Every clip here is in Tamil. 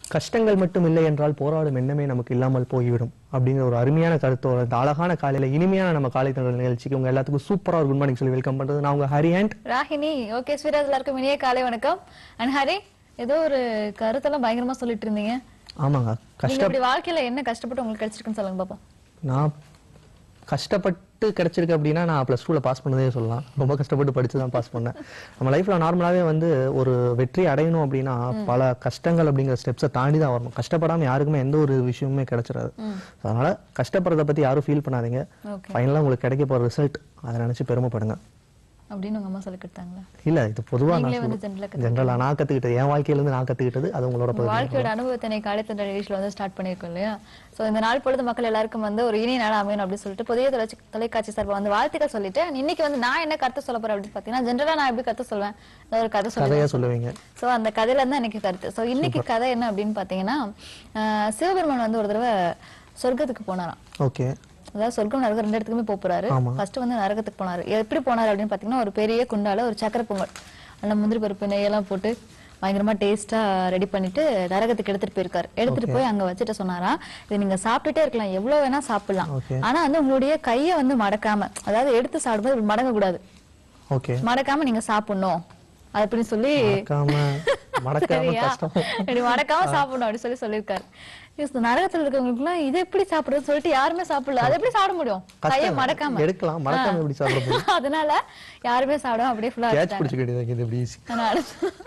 கஷ்டங்கள் மட்டும் இல்லை என்றால் போராடும் எண்ணமே நமக்கு இல்லாமல் போய்விடும் அப்படிங்கிற ஒரு அருமையான கருத்தோட இந்த அழகான காலையில இனிமையான நம்ம காலை தண்டல் நிகழ்ச்சிக்கு உங்க எல்லாத்துக்கும் சூப்பரா ஒரு குட் மார்னிங் சொல்லி வெல்கம் பண்றது நான் உங்க ஹரி அண்ட் ராகினி ஓகே ஸ்வீராஜ் எல்லாருக்கும் இனிய காலை வணக்கம் அண்ட் ஹரி ஏதோ ஒரு கருத்தெல்லாம் பயங்கரமா சொல்லிட்டு இருந்தீங்க ஆமாங்க கஷ்ட நீங்க இப்படி வாழ்க்கையில என்ன கஷ்டப்பட்டு உங்களுக்கு கிடைச்சிருக்குன்னு சொல்லுங்க பாப்போம் நான் கஷ்டப்பட்டு கிடைச்சிருக்கு அப்படின்னா நான் ப்ளஸ் டூவில் பாஸ் பண்ணதே சொல்லலாம் ரொம்ப கஷ்டப்பட்டு படிச்சு தான் பாஸ் பண்ணேன் நம்ம லைஃப்ல நார்மலாவே வந்து ஒரு வெற்றி அடையணும் அப்படின்னா பல கஷ்டங்கள் அப்படிங்கிற ஸ்டெப்ஸை தாண்டி தான் வரணும் கஷ்டப்படாம யாருக்குமே எந்த ஒரு விஷயமுமே கிடைச்சிடாது அதனால கஷ்டப்படுறத பத்தி யாரும் ஃபீல் பண்ணாதீங்க ஓகே ஃபைனலாக உங்களுக்கு கிடைக்க போற ரிசல்ட் அதை நினைச்சு பெருமைப்படுங்க அப்படின்னு உங்க அம்மா சொல்லி கொடுத்தாங்களா இல்ல இது பொதுவா நீங்களே நான் வந்து ஜென்ரலா ஜென்ரலா நான் கத்துக்கிட்டது என் வாழ்க்கையில இருந்து நான் கத்துக்கிட்டது அது உங்களோட உங்க பகுதி வாழ்க்கையோட அனுபவத்தினை காலை தண்டல் நிகழ்ச்சியில வந்து ஸ்டார்ட் பண்ணிருக்கோம் இல்லையா சோ இந்த நாள் பொழுது மக்கள் எல்லாருக்கும் வந்து ஒரு இனிய நாள் அமையணும் அப்படின்னு சொல்லிட்டு புதிய தொலைச்சி தொலைக்காட்சி சார்பா வந்து வாழ்த்துக்கள் சொல்லிட்டு இன்னைக்கு வந்து நான் என்ன கருத்து சொல்ல போறேன் அப்படின்னு பாத்தீங்கன்னா ஜென்ரலா நான் எப்படி கருத்து சொல்வேன் நான் ஒரு கதை சொல்லுவேன் கதையா சொல்லுவீங்க சோ அந்த கதையில இருந்து எனக்கு கருத்து சோ இன்னைக்கு கதை என்ன அப்படின்னு பாத்தீங்கன்னா ஆஹ் சிவபெருமான் வந்து ஒரு தடவை சொர்க்கத்துக்கு போனாராம் ஓகே அதாவது சொர்க்கம் நரகம் ரெண்டு இடத்துக்குமே போப் போறாரு ஆமா. ஃபர்ஸ்ட் வந்து நரகத்துக்கு போனாரு எப்படி போனாரு அப்படின்னு பாத்தீங்கன்னா ஒரு பெரிய குண்டால ஒரு சக்கரை பொங்கல் அந்த முந்திரி பருப்பு நெய்யெல்லாம் போட்டு பயங்கரமா டேஸ்டா ரெடி பண்ணிட்டு நரகத்துக்கு எடுத்துட்டு போயிருக்காரு எடுத்துட்டு போய் அங்க வச்சுட்டு சொன்னாரா இது நீங்க சாப்பிட்டுட்டே இருக்கலாம் எவ்வளவு வேணா சாப்பிடலாம் Okay. ஆனா வந்து உங்களுடைய கையை வந்து மடக்காம அதாவது எடுத்து சாப்பிடும்போது இப்படி மடங்க கூடாது ஓகே மடக்காம நீங்க சாப்பிடணும் அது அப்படின்னு சொல்லி மறக்காம மறக்காம சரியா? கஷ்டம் இப்படி மடக்காம சாப்பிடணும் அப்படி சொல்லி சொல்லியிருக்காரு Yes, நரகத்துல இருக்கவங்களுக்கு எல்லாம் இது எப்படி சாப்பிடுறது சொல்லிட்டு யாருமே சாப்பிடல அது எப்படி சாப்பிட முடியும் கையை கஷ்டம். மடக்காம எடுக்கலாம் மறக்காம எப்படி சாப்பிட முடியும் அதனால யாருமே சாப்பிடாம அப்படியே ஃபுல்லா கேட்ச் பிடிச்சிக்க வேண்டியது இது இப்படி ஈஸி அதனால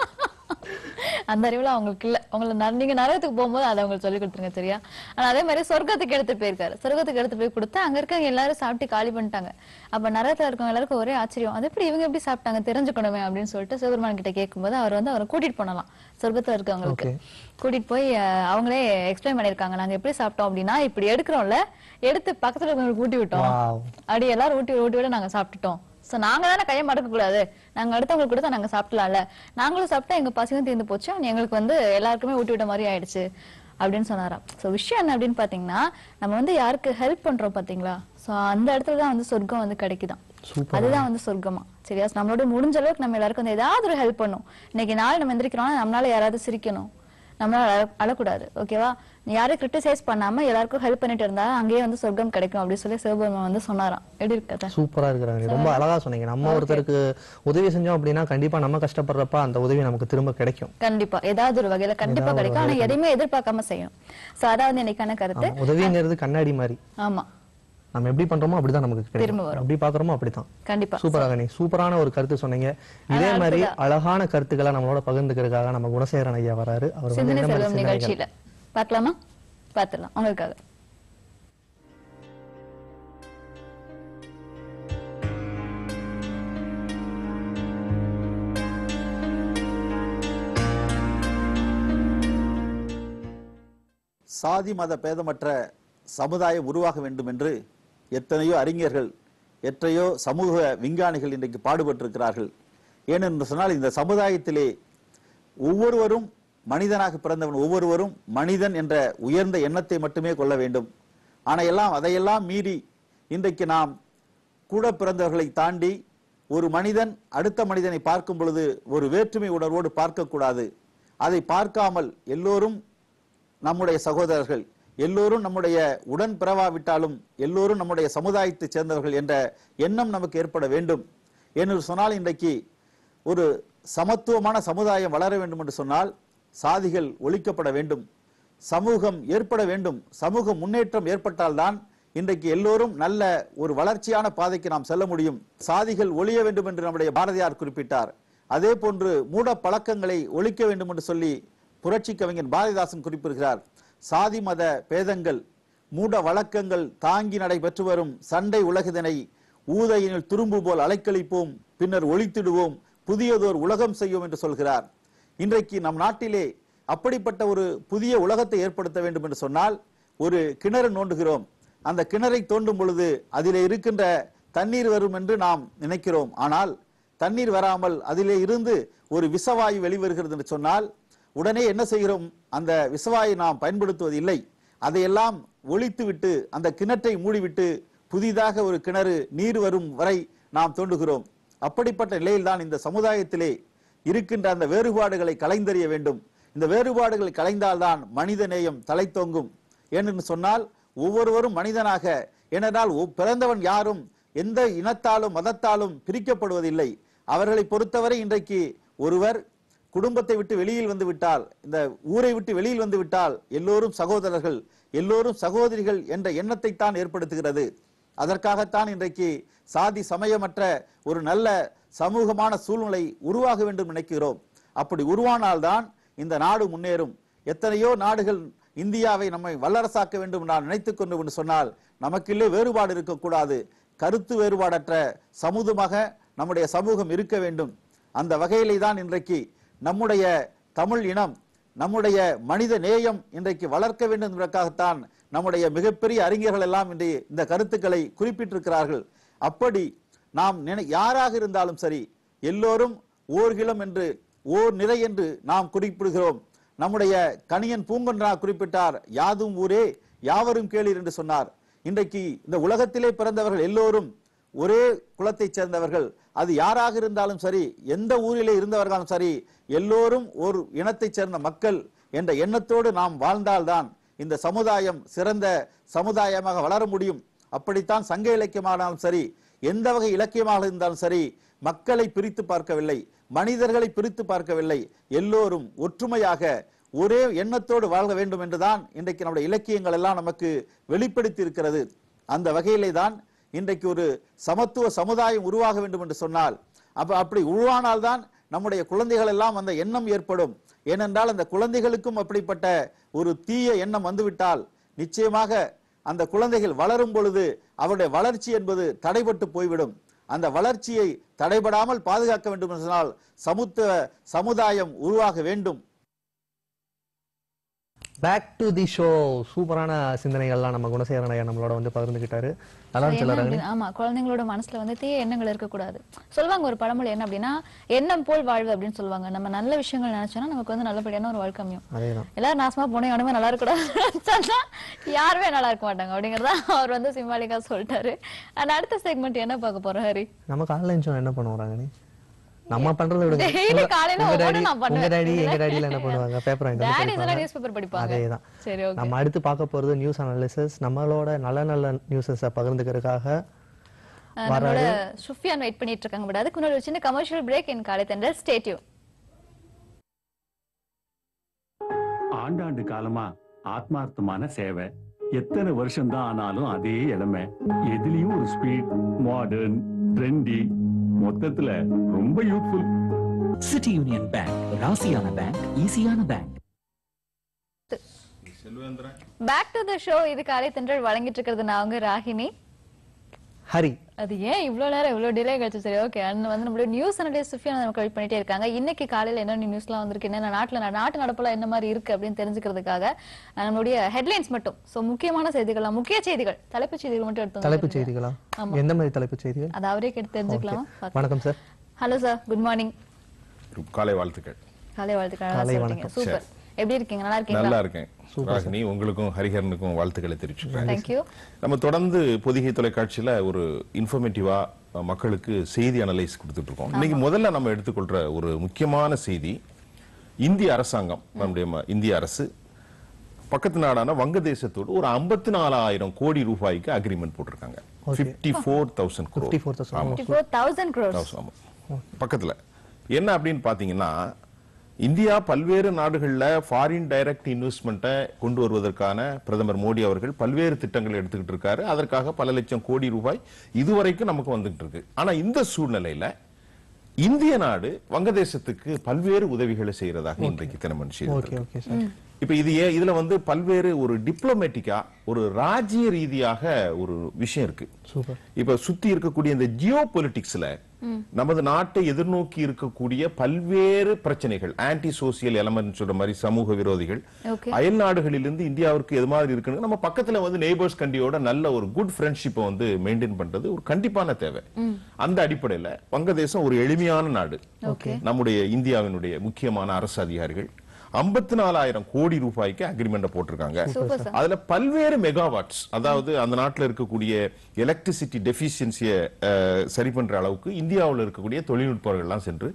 அந்த அறிவுல அவங்களுக்கு இல்ல உங்களை நர- நீங்க நரகத்துக்கு போகும்போது அதை அவங்களுக்கு சொல்லி கொடுத்துருங்க சரியா ஆனா அதே மாதிரி சொர்க்கத்துக்கு எடுத்துட்டு போயிருக்காரு சொர்க்கத்துக்கு எடுத்து போய் கொடுத்து அங்க இருக்கவங்க எல்லாரும் சாப்பிட்டு காலி பண்ணிட்டாங்க அப்ப நரகத்துல இருக்கவங்க எல்லாருக்கும் ஒரே ஆச்சரியம் அது எப்படி இவங்க எப்படி சாப்பிட்டாங்க தெரிஞ்சுக்கணுமே அப்படின்னு சொல்லிட்டு சிவபெருமான் கிட்ட கேட்கும்போது அவர் வந்து அவரை கூட்டிட்டு போனலாம் சொர்க்கத்துல இருக்கவங்களுக்கு கூட்டிட்டு போய் அஹ், அவங்களே எக்ஸ்பிளைன் பண்ணிருக்காங்க நாங்க எப்படி சாப்பிட்டோம் அப்படின்னா இப்படி எடுக்கிறோம்ல எடுத்து பக்கத்துல இருக்கவங்களுக்கு ஊட்டி விட்டோம் Wow. அப்படி எல்லாரும் ஊட்டி ஊட்டி விட நாங்க சாப்பிட்டுட்டோம் சோ நாங்க தானே கையை மடக்க கூடாது நாங்க அடுத்தவங்களுக்கு கொடுத்தா நாங்க சாப்பிடலாம்ல நாங்களும் சாப்பிட்டா எங்க பசியும் தீர்ந்து போச்சு அவன் எங்களுக்கு வந்து எல்லாருக்குமே ஊட்டி விட்ட மாதிரி ஆயிடுச்சு அப்படின்னு சொன்னாராம் சோ விஷயம் என்ன அப்படின்னு பாத்தீங்கன்னா நம்ம வந்து யாருக்கு ஹெல்ப் பண்றோம் பாத்தீங்களா சோ அந்த இடத்துல தான் வந்து சொர்க்கம் வந்து கிடைக்குதாம் சூப்பர் அதுதான் வந்து சொர்க்கமா சரியா நம்மளோட முடிஞ்ச அளவுக்கு நம்ம எல்லாருக்கும் வந்து ஏதாவது ஒரு ஹெல்ப் பண்ணும் இன்னைக்கு நாள் நம்ம எந்திரிக்கிறோம்னா நம்மளால யாராவது சிரிக்கணும் நம்மளால அழ- அழக்கூடாது ஓகேவா யாரையும் கிரிட்டிசைஸ் பண்ணாம எல்லாருக்கும் ஹெல்ப் பண்ணிட்டு இருந்தா அங்கேயே வந்து சொர்க்கம் கிடைக்கும் அப்படின்னு சொல்லி சிவபெருமான் வந்து சொன்னாராம் எப்படி இருக்கத சூப்பரா இருக்கிறாங்க ரொம்ப அழகா சொன்னீங்க நம்ம ஒருத்தருக்கு உதவி செஞ்சோம் அப்படின்னா கண்டிப்பா நம்ம கஷ்டப்படுறப்ப அந்த உதவி நமக்கு திரும்ப கிடைக்கும் கண்டிப்பா ஏதாவது ஒரு வகையில கண்டிப்பா கிடைக்கும் ஆனா எதையுமே எதிர்பார்க்காம செய்யணும் சோ அதாவது இன்னைக்கான கருத்து ஆமா, உதவிங்கிறது கண்ணாடி மாதிரி ஆமா நம்ம எப்படி பண்றோமோ அப்படிதான் நமக்கு திரும்ப கிடைக்கும் வரும். எப்படி பாக்குறோமோ அப்படிதான் கண்டிப்பா சூப்பராக நீ சூப்பரான ஒரு கருத்து சொன்னீங்க இதே மாதிரி அழகான கருத்துக்களை நம்மளோட பகிர்ந்துக்கிறதுக்காக நம்ம குணசேகரன் ஐயா வராரு அவர் வந்து சிந்தனை என்ன மாதிரி செல்வம் சிந்தனைகள் நிகழ்ச்சியில பார்க்கலாமா பார்த்துடலாம் உங்களுக்காக சாதி மத பேதமற்ற சமுதாயம் உருவாக வேண்டும் என்று எத்தனையோ அறிஞர்கள் எத்தனையோ சமூக விஞ்ஞானிகள் இன்றைக்கு பாடுபட்டிருக்கிறார்கள் ஏனென்று சொன்னால் இந்த சமுதாயத்திலே ஒவ்வொருவரும் மனிதனாக பிறந்தவன் ஒவ்வொருவரும் மனிதன் என்ற உயர்ந்த எண்ணத்தை மட்டுமே கொள்ள வேண்டும் ஆனால் எல்லாம் அதையெல்லாம் மீறி இன்றைக்கு நாம் கூட பிறந்தவர்களை தாண்டி ஒரு மனிதன் அடுத்த மனிதனை பார்க்கும் பொழுது ஒரு வேற்றுமை உணர்வோடு பார்க்கக்கூடாது அதை பார்க்காமல் எல்லோரும் நம்முடைய சகோதரர்கள் எல்லோரும் நம்முடைய உடன் பிறவாவிட்டாலும் எல்லோரும் நம்முடைய சமுதாயத்தைச் சேர்ந்தவர்கள் என்ற எண்ணம் நமக்கு ஏற்பட வேண்டும் என்று சொன்னால் இன்றைக்கு ஒரு சமத்துவமான சமுதாயம் வளர வேண்டும் என்று சொன்னால் சாதிகள் ஒழிக்கப்பட வேண்டும் சமூகம் ஏற்பட வேண்டும் சமூக முன்னேற்றம் ஏற்பட்டால்தான் இன்றைக்கு எல்லோரும் நல்ல ஒரு வளர்ச்சியான பாதைக்கு நாம் செல்ல முடியும் சாதிகள் ஒழிய வேண்டும் என்று நம்முடைய பாரதியார் குறிப்பிட்டார் அதே போன்று மூட பழக்கங்களை ஒழிக்க வேண்டும் என்று சொல்லி புரட்சி கவிஞன் பாரதிதாசன் குறிப்பிடுகிறார் சாதி மத பேதங்கள் மூட வழக்கங்கள் தாங்கி நடைபெற்று வரும் சண்டை உலகத்தினை ஊதையினில் துரும்பு போல் அலைக்கழிப்போம் பின்னர் ஒழித்திடுவோம் புதியதோர் உலகம் செய்வோம் என்று சொல்கிறார் இன்றைக்கு நம் நாட்டிலே அப்படிப்பட்ட ஒரு புதிய உலகத்தை ஏற்படுத்த வேண்டும் என்று சொன்னால் ஒரு கிணறு நோண்டுகிறோம் அந்த கிணறை தோண்டும் பொழுது அதிலே இருக்கின்ற தண்ணீர் வரும் என்று நாம் நினைக்கிறோம் ஆனால் தண்ணீர் வராமல் அதிலே இருந்து ஒரு விஷவாயு வெளிவருகிறது என்று சொன்னால் உடனே என்ன செய்கிறோம் அந்த விஷவாயை நாம் பயன்படுத்துவது இல்லை அதையெல்லாம் ஒழித்துவிட்டு அந்த கிணற்றை மூடிவிட்டு புதிதாக ஒரு கிணறு நீர் வரும் வரை நாம் தோண்டுகிறோம் அப்படிப்பட்ட நிலையில்தான் இந்த சமுதாயத்திலே இருக்கின்ற அந்த வேறுபாடுகளை கலைந்தறிய வேண்டும் இந்த வேறுபாடுகளை கலைந்தால்தான் மனித நேயம் தலைத்தோங்கும் ஏனென்று சொன்னால் ஒவ்வொருவரும் மனிதனாக ஏனென்றால் ஒ- பிறந்தவன் யாரும் எந்த இனத்தாலும் மதத்தாலும் பிரிக்கப்படுவதில்லை அவர்களை பொறுத்தவரை இன்றைக்கு ஒருவர் குடும்பத்தை விட்டு வெளியில் வந்து விட்டால் இந்த ஊரை விட்டு வெளியில் வந்து விட்டால் எல்லோரும் சகோதரர்கள் எல்லோரும் சகோதரிகள் என்ற எண்ணத்தை தான் ஏற்படுத்துகிறது அதற்காகத்தான் இன்றைக்கு சாதி சமயமற்ற ஒரு நல்ல சமூகமான சூழ்நிலை உருவாக வேண்டும் நினைக்கிறோம் அப்படி உருவானால்தான் இந்த நாடு முன்னேறும் எத்தனையோ நாடுகள் இந்தியாவை நம்மை வல்லரசாக்க வேண்டும் நான் நினைத்துக் கொண்டு என்று சொன்னால் நமக்குள்ளே வேறுபாடு இருக்கக்கூடாது கருத்து வேறுபாடற்ற சமூகமாக நம்முடைய சமூகம் இருக்க வேண்டும் அந்த வகையிலே தான் இன்றைக்கு நம்முடைய தமிழ் இனம் நம்முடைய மனித நேயம் இன்றைக்கு வளர்க்க வேண்டும் என்பதற்காகத்தான் நம்முடைய மிகப்பெரிய அறிஞர்கள் எல்லாம் இன்று இந்த கருத்துக்களை குறிப்பிட்டிருக்கிறார்கள் அப்படி நாம் நினை யாராக இருந்தாலும் சரி எல்லோரும் ஓர்கிலம் என்று ஓர் நிறை என்று நாம் குறிப்பிடுகிறோம் நம்முடைய கணியன் பூங்கொன்றா குறிப்பிட்டார் யாதும் ஊரே யாவரும் கேளீர் என்று சொன்னார் இன்றைக்கு இந்த உலகத்திலே பிறந்தவர்கள் எல்லோரும் ஒரே குலத்தைச் சேர்ந்தவர்கள் அது யாராக இருந்தாலும் சரி எந்த ஊரிலே இருந்தவர்களும் சரி எல்லோரும் ஒரு இனத்தைச் சேர்ந்த மக்கள் என்ற எண்ணத்தோடு நாம் வாழ்ந்தால்தான் இந்த சமுதாயம் சிறந்த சமுதாயமாக வளர முடியும் அப்படித்தான் சங்க இலக்கியமானாலும் சரி எந்த வகை இலக்கியமாக இருந்தாலும் சரி மக்களை பிரித்து பார்க்கவில்லை மனிதர்களை பிரித்து பார்க்கவில்லை எல்லோரும் ஒற்றுமையாக ஒரே எண்ணத்தோடு வாழ வேண்டும் என்றுதான் இன்றைக்கு நம்முடைய இலக்கியங்கள் எல்லாம் நமக்கு வெளிப்படுத்தி இருக்கிறது அந்த வகையிலே தான் இன்றைக்கு ஒரு சமத்துவ சமுதாயம் உருவாக வேண்டும் என்று சொன்னால் அப்ப அப்படி உருவானால்தான் நம்முடைய குழந்தைகள் எல்லாம் அந்த எண்ணம் ஏற்படும் ஏனென்றால் அந்த குழந்தைகளுக்கும் அப்படிப்பட்ட ஒரு தீய எண்ணம் வந்துவிட்டால் நிச்சயமாக அந்த குழந்தைகள் வளரும் பொழுது அவருடைய வளர்ச்சி என்பது தடைபட்டு போய்விடும் அந்த வளர்ச்சியை தடைபடாமல் பாதுகாக்க வேண்டும் என்று சொன்னால் சமுத்துவ சமுதாயம் உருவாக வேண்டும் பேக் டு தி ஷோ சூப்பரான சிந்தனைகள்லாம் நம்ம குணசேகரன் ஐயா நம்மளோட வந்து பகிர்ந்துக்கிட்டாரு நல்லா இருந்துச்சு என்ன ரங்கனி அப்படின்னா- ஆமா குழந்தைங்களோட மனசுல வந்து தீய எண்ணங்கள் இருக்கக்கூடாது சொல்லுவாங்க ஒரு பழமொழி என்ன அப்படின்னா எண்ணம் போல் வாழ்வு அப்படின்னு சொல்லுவாங்க நம்ம நல்ல விஷயங்கள் நினைச்சோம்னா நமக்கு வந்து நல்லபடியான ஒரு வாழ்க்கை அமையும் அதேதான் எல்லாரும் நாசமா போனே எவனுமே நல்லா இருக்கக்கூடாது யாருமே நல்லா இருக்க மாட்டாங்க அப்படிங்கறத அவர் வந்து சிம்பாலிக்கா சொல்லிட்டாரு அண்ட் அடுத்த செக்மெண்ட் என்ன பார்க்க போறோம் ஹரி நம்ம காலைல எழுந்தோம் என்ன பண்ணுவோம் ரங்கனி நம்ம பண்றதை விடுங்க Daily உங்க- காலையில உங்க ஒவ்வொரு daddy- நான் பண்ணுவேன். உங்க டாடி எங்க டாடில என்ன பண்ணுவாங்க பேப்பர் வாங்கிட்டு வந்து டேடி படிப்பாங்க. இதெல்லாம் நியூஸ் பேப்பர் படிப்பாங்க அதேதான் சரி ஓகே நம்ம அடுத்து பார்க்க போறது நியூஸ் அனாலிசிஸ் நம்மளோட நல்ல நல்ல நியூஸஸை பகிர்ந்துக்கிறதுக்காக நம்மளோட சுஃபியான் வெயிட் பண்ணிட்டு இருக்காங்க பட் அதுக்கு முன்னாடி ஒரு சின்ன கமர்ஷியல் பிரேக் என் காலை தண்டல் ஸ்டேட்யூ ஆண்டாண்டு காலமா ஆத்மார்த்தமான சேவை எத்தனை வருஷம் தான் ஆனாலும் அதே இளமை எதுலயும் ஒரு ஸ்பீட் மாடர்ன் ட்ரெண்டி மொத்தத்துல ரொம்ப யூத்ஃபுல் சிட்டி யூனியன் பேங்க் ராசியான பேங்க் ஈஸியான bank back to the show இது காலை தென்றல் வழங்கிட்டு இருக்கிறது நான் உங்க ராகினி ஹரி அது ஏன் இவ்வளவு நேரம் இவ்வளவு டிலே கழிச்சு சரி ஓகே அண்ட் வந்து நம்மளோட நியூஸ் அனலிஸ்ட் சுஃபியான் நமக்கு வெயிட் பண்ணிட்டே இருக்காங்க இன்னைக்கு காலையில என்ன நியூஸ்லாம் வந்திருக்கு என்ன நாட்டுல நா- நாட்டு நடப்புல என்ன மாதிரி இருக்கு அப்படின்னு தெரிஞ்சுக்கிறதுக்காக அஹ், நம்மளுடைய ஹெட்லைன்ஸ் மட்டும் சோ முக்கியமான செய்திகள் முக்கிய செய்திகள் தலைப்புச் செய்திகள் மட்டும் எடுத்து தலைப்புச் வந்திருக்கீங்க. செய்திகளா எந்த மாதிரி தலைப்புச் செய்திகள் அது அவரே கேட்டு தெரிஞ்சுக்கலாமா வணக்கம் sir hello sir good morning காலை வாழ்த்துக்கள் காலை வாழ்த்துக்கள் நல்லா காலை சொல்றீங்க சூப்பர் எப்படி இருக்கீங்க நல்லா இருக்கீங்களா நல்லா இருக்கேன் ராகினி உங்களுக்கும் ஹரிஹரனுக்கும் வாழ்த்துக்களை தெரிவிச்சுக்கிறேன் தேங்க்யூ நம்ம தொடர்ந்து பொதிகை தொலைக்காட்சியில ஒரு இன்ஃபர்மேட்டிவா மக்களுக்கு செய்தி அனலைஸ் கொடுத்துட்டு இருக்கோம் இன்னைக்கு முதல்ல நம்ம எடுத்துக்கொள்ற ஒரு முக்கியமான செய்தி இந்திய அரசாங்கம் நம்முடைய ம- இந்திய அரசு பக்கத்து நாடான வங்கதேசத்தோடு ஒரு ஐம்பத்தி நாலாயிரம் கோடி ரூபாய்க்கு அக்ரிமெண்ட் போட்டிருக்காங்க fifty four thousand fifty four thousand fifty four thousand crores ஆமா. பக்கத்துல என்ன அப்படின்னு பாத்தீங்கன்னா இந்தியா பல்வேறு நாடுகள்ல ஃபாரின் டைரக்ட் இன்வெஸ்ட்மெண்ட்டை கொண்டு வருவதற்கான பிரதமர் மோடி அவர்கள் பல்வேறு திட்டங்களை எடுத்துக்கிட்டு இருக்காரு அதற்காக பல லட்சம் கோடி ரூபாய் இதுவரைக்கும் நமக்கு வந்துகிட்டு இருக்கு ஆனா இந்த சூழ்நிலையில இந்திய நாடு வங்கதேசத்துக்கு பல்வேறு உதவிகளை செய்யறதாக இன்றைக்கு தினமன் ஓகே செய்திருக்கு ஓகே சார் இப்ப இது ஏன் இதுல வந்து பல்வேறு ஒரு டிப்ளமேட்டிக்கா ஒரு ராஜ்ய ரீதியாக ஒரு விஷயம் இருக்கு சூப்பர் இப்ப சுத்தி இருக்கக்கூடிய இந்த ஜியோ பொலிட்டிக்ஸ்ல நமது நாட்டை எதிர்நோக்கி இருக்கக்கூடிய பல்வேறு பிரச்சனைகள் ஆன்டி சோசியல் எலமெண்ட் சொல்ற மாதிரி சமூக விரோதிகள் Okay. அயல் நாடுகளிலிருந்து இந்தியாவிற்கு எது மாதிரி இருக்குன்னு நம்ம பக்கத்துல வந்து நெய்பர்ஸ் கண்டியோட நல்ல ஒரு குட் ஃப்ரெண்ட்ஷிப்பை வந்து மெயின்டைன் பண்றது ஒரு கண்டிப்பான தேவை அந்த அடிப்படையில வங்கதேசம் ஒரு எளிமையான நாடு ஓகே நம்முடைய இந்தியாவினுடைய முக்கியமான அரசு அதிகாரிகள் ஐம்பத்தி நாலாயிரம் கோடி ரூபாய்க்கு அக்ரிமெண்ட் போட்டிருக்காங்க சூப்பர் சார் அதுல பல்வேறு மெகாவாட்ஸ் அதாவது அந்த நாட்டுல இருக்கக்கூடிய எலக்ட்ரிசிட்டி டெபிஷியன்சியை சரி பண்ற அளவுக்கு இந்தியாவுல இருக்கக்கூடிய தொழில்நுட்பங்கள்லாம் சென்று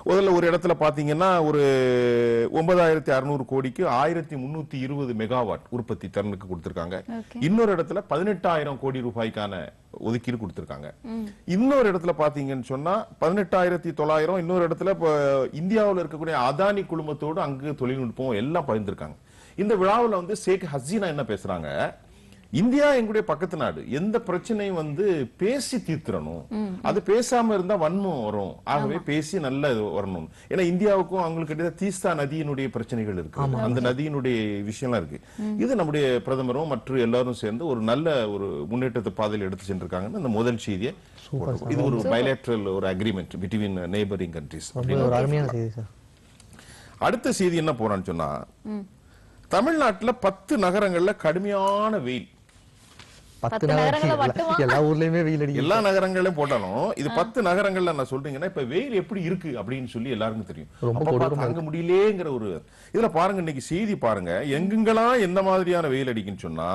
முதல்ல ஒரு இடத்துல பாத்தீங்கன்னா ஒரு ஒன்பதாயிரத்தி அறுநூறு கோடிக்கு ஆயிரத்தி முன்னூத்தி இருபது மெகாவாட் உற்பத்தி திறனுக்கு கொடுத்திருக்காங்க Okay. இன்னொரு இடத்துல பதினெட்டாயிரம் கோடி ரூபாய்க்கான ஒதுக்கீடு கொடுத்திருக்காங்க இன்னொரு இடத்துல பாத்தீங்கன்னு சொன்னா பதினெட்டாயிரத்தி தொள்ளாயிரம் இன்னொரு இடத்துல இப்ப இந்தியாவுல இருக்கக்கூடிய அதானி குழுமத்தோடு அங்கு தொழில்நுட்பம் எல்லாம் பகிர்ந்திருக்காங்க இந்த விழாவுல வந்து ஷேக் ஹசீனா என்ன பேசுறாங்க இந்தியா எங்களுடைய பக்கத்து நாடு எந்த பிரச்சனையும் வந்து பேசி தீர்த்திரணும் அது பேசாம இருந்தா வன்மம் வரும் ஆகவே பேசி நல்ல இது வரணும் ஏன்னா இந்தியாவுக்கும் அவங்களுக்கு இடையே தீஸ்தா நதியினுடைய பிரச்சனைகள் இருக்கு அந்த நதியினுடைய விஷயம்லாம் இருக்கு இது நம்முடைய பிரதமரும் மற்ற எல்லாரும் சேர்ந்து ஒரு நல்ல ஒரு முன்னேற்றத்தை பாதையில் எடுத்து சென்றிருக்காங்கன்னு அந்த முதல் செய்தியை போட்டிருக்கோம். இது ஒரு பைலேட்ரல் ஒரு அக்ரிமெண்ட் பிட்வீன் நெய்பரிங் கண்ட்ரிஸ் ரொம்ப ஒரு அருமையான செய்தி சார் அடுத்த செய்தி என்ன போறான்னு சொன்னா தமிழ்நாட்டுல பத்து நகரங்கள்ல கடுமையான வெயில் பத்து பத்து நகரங்கள்ல நகரம் மட்டுமா? எல்லா ஊர்லயுமே வெயில் அடிக்கும் எல்லா நகரங்களையும் போட்டாலும் இது பத்து நகரங்கள்ல நான் சொல்றீங்கன்னா இப்ப வெயில் எப்படி இருக்கு அப்படின்னு சொல்லி எல்லாருக்கும் தெரியும் ரொம்ப அப்பப்பா கொடூரமா தாங்க முடியலேங்கிற ஒரு இதுல பாருங்க இன்னைக்கு செய்தி பாருங்க எங்கெங்கெல்லாம் எந்த மாதிரியான வெயில் அடிக்குன்னு சொன்னா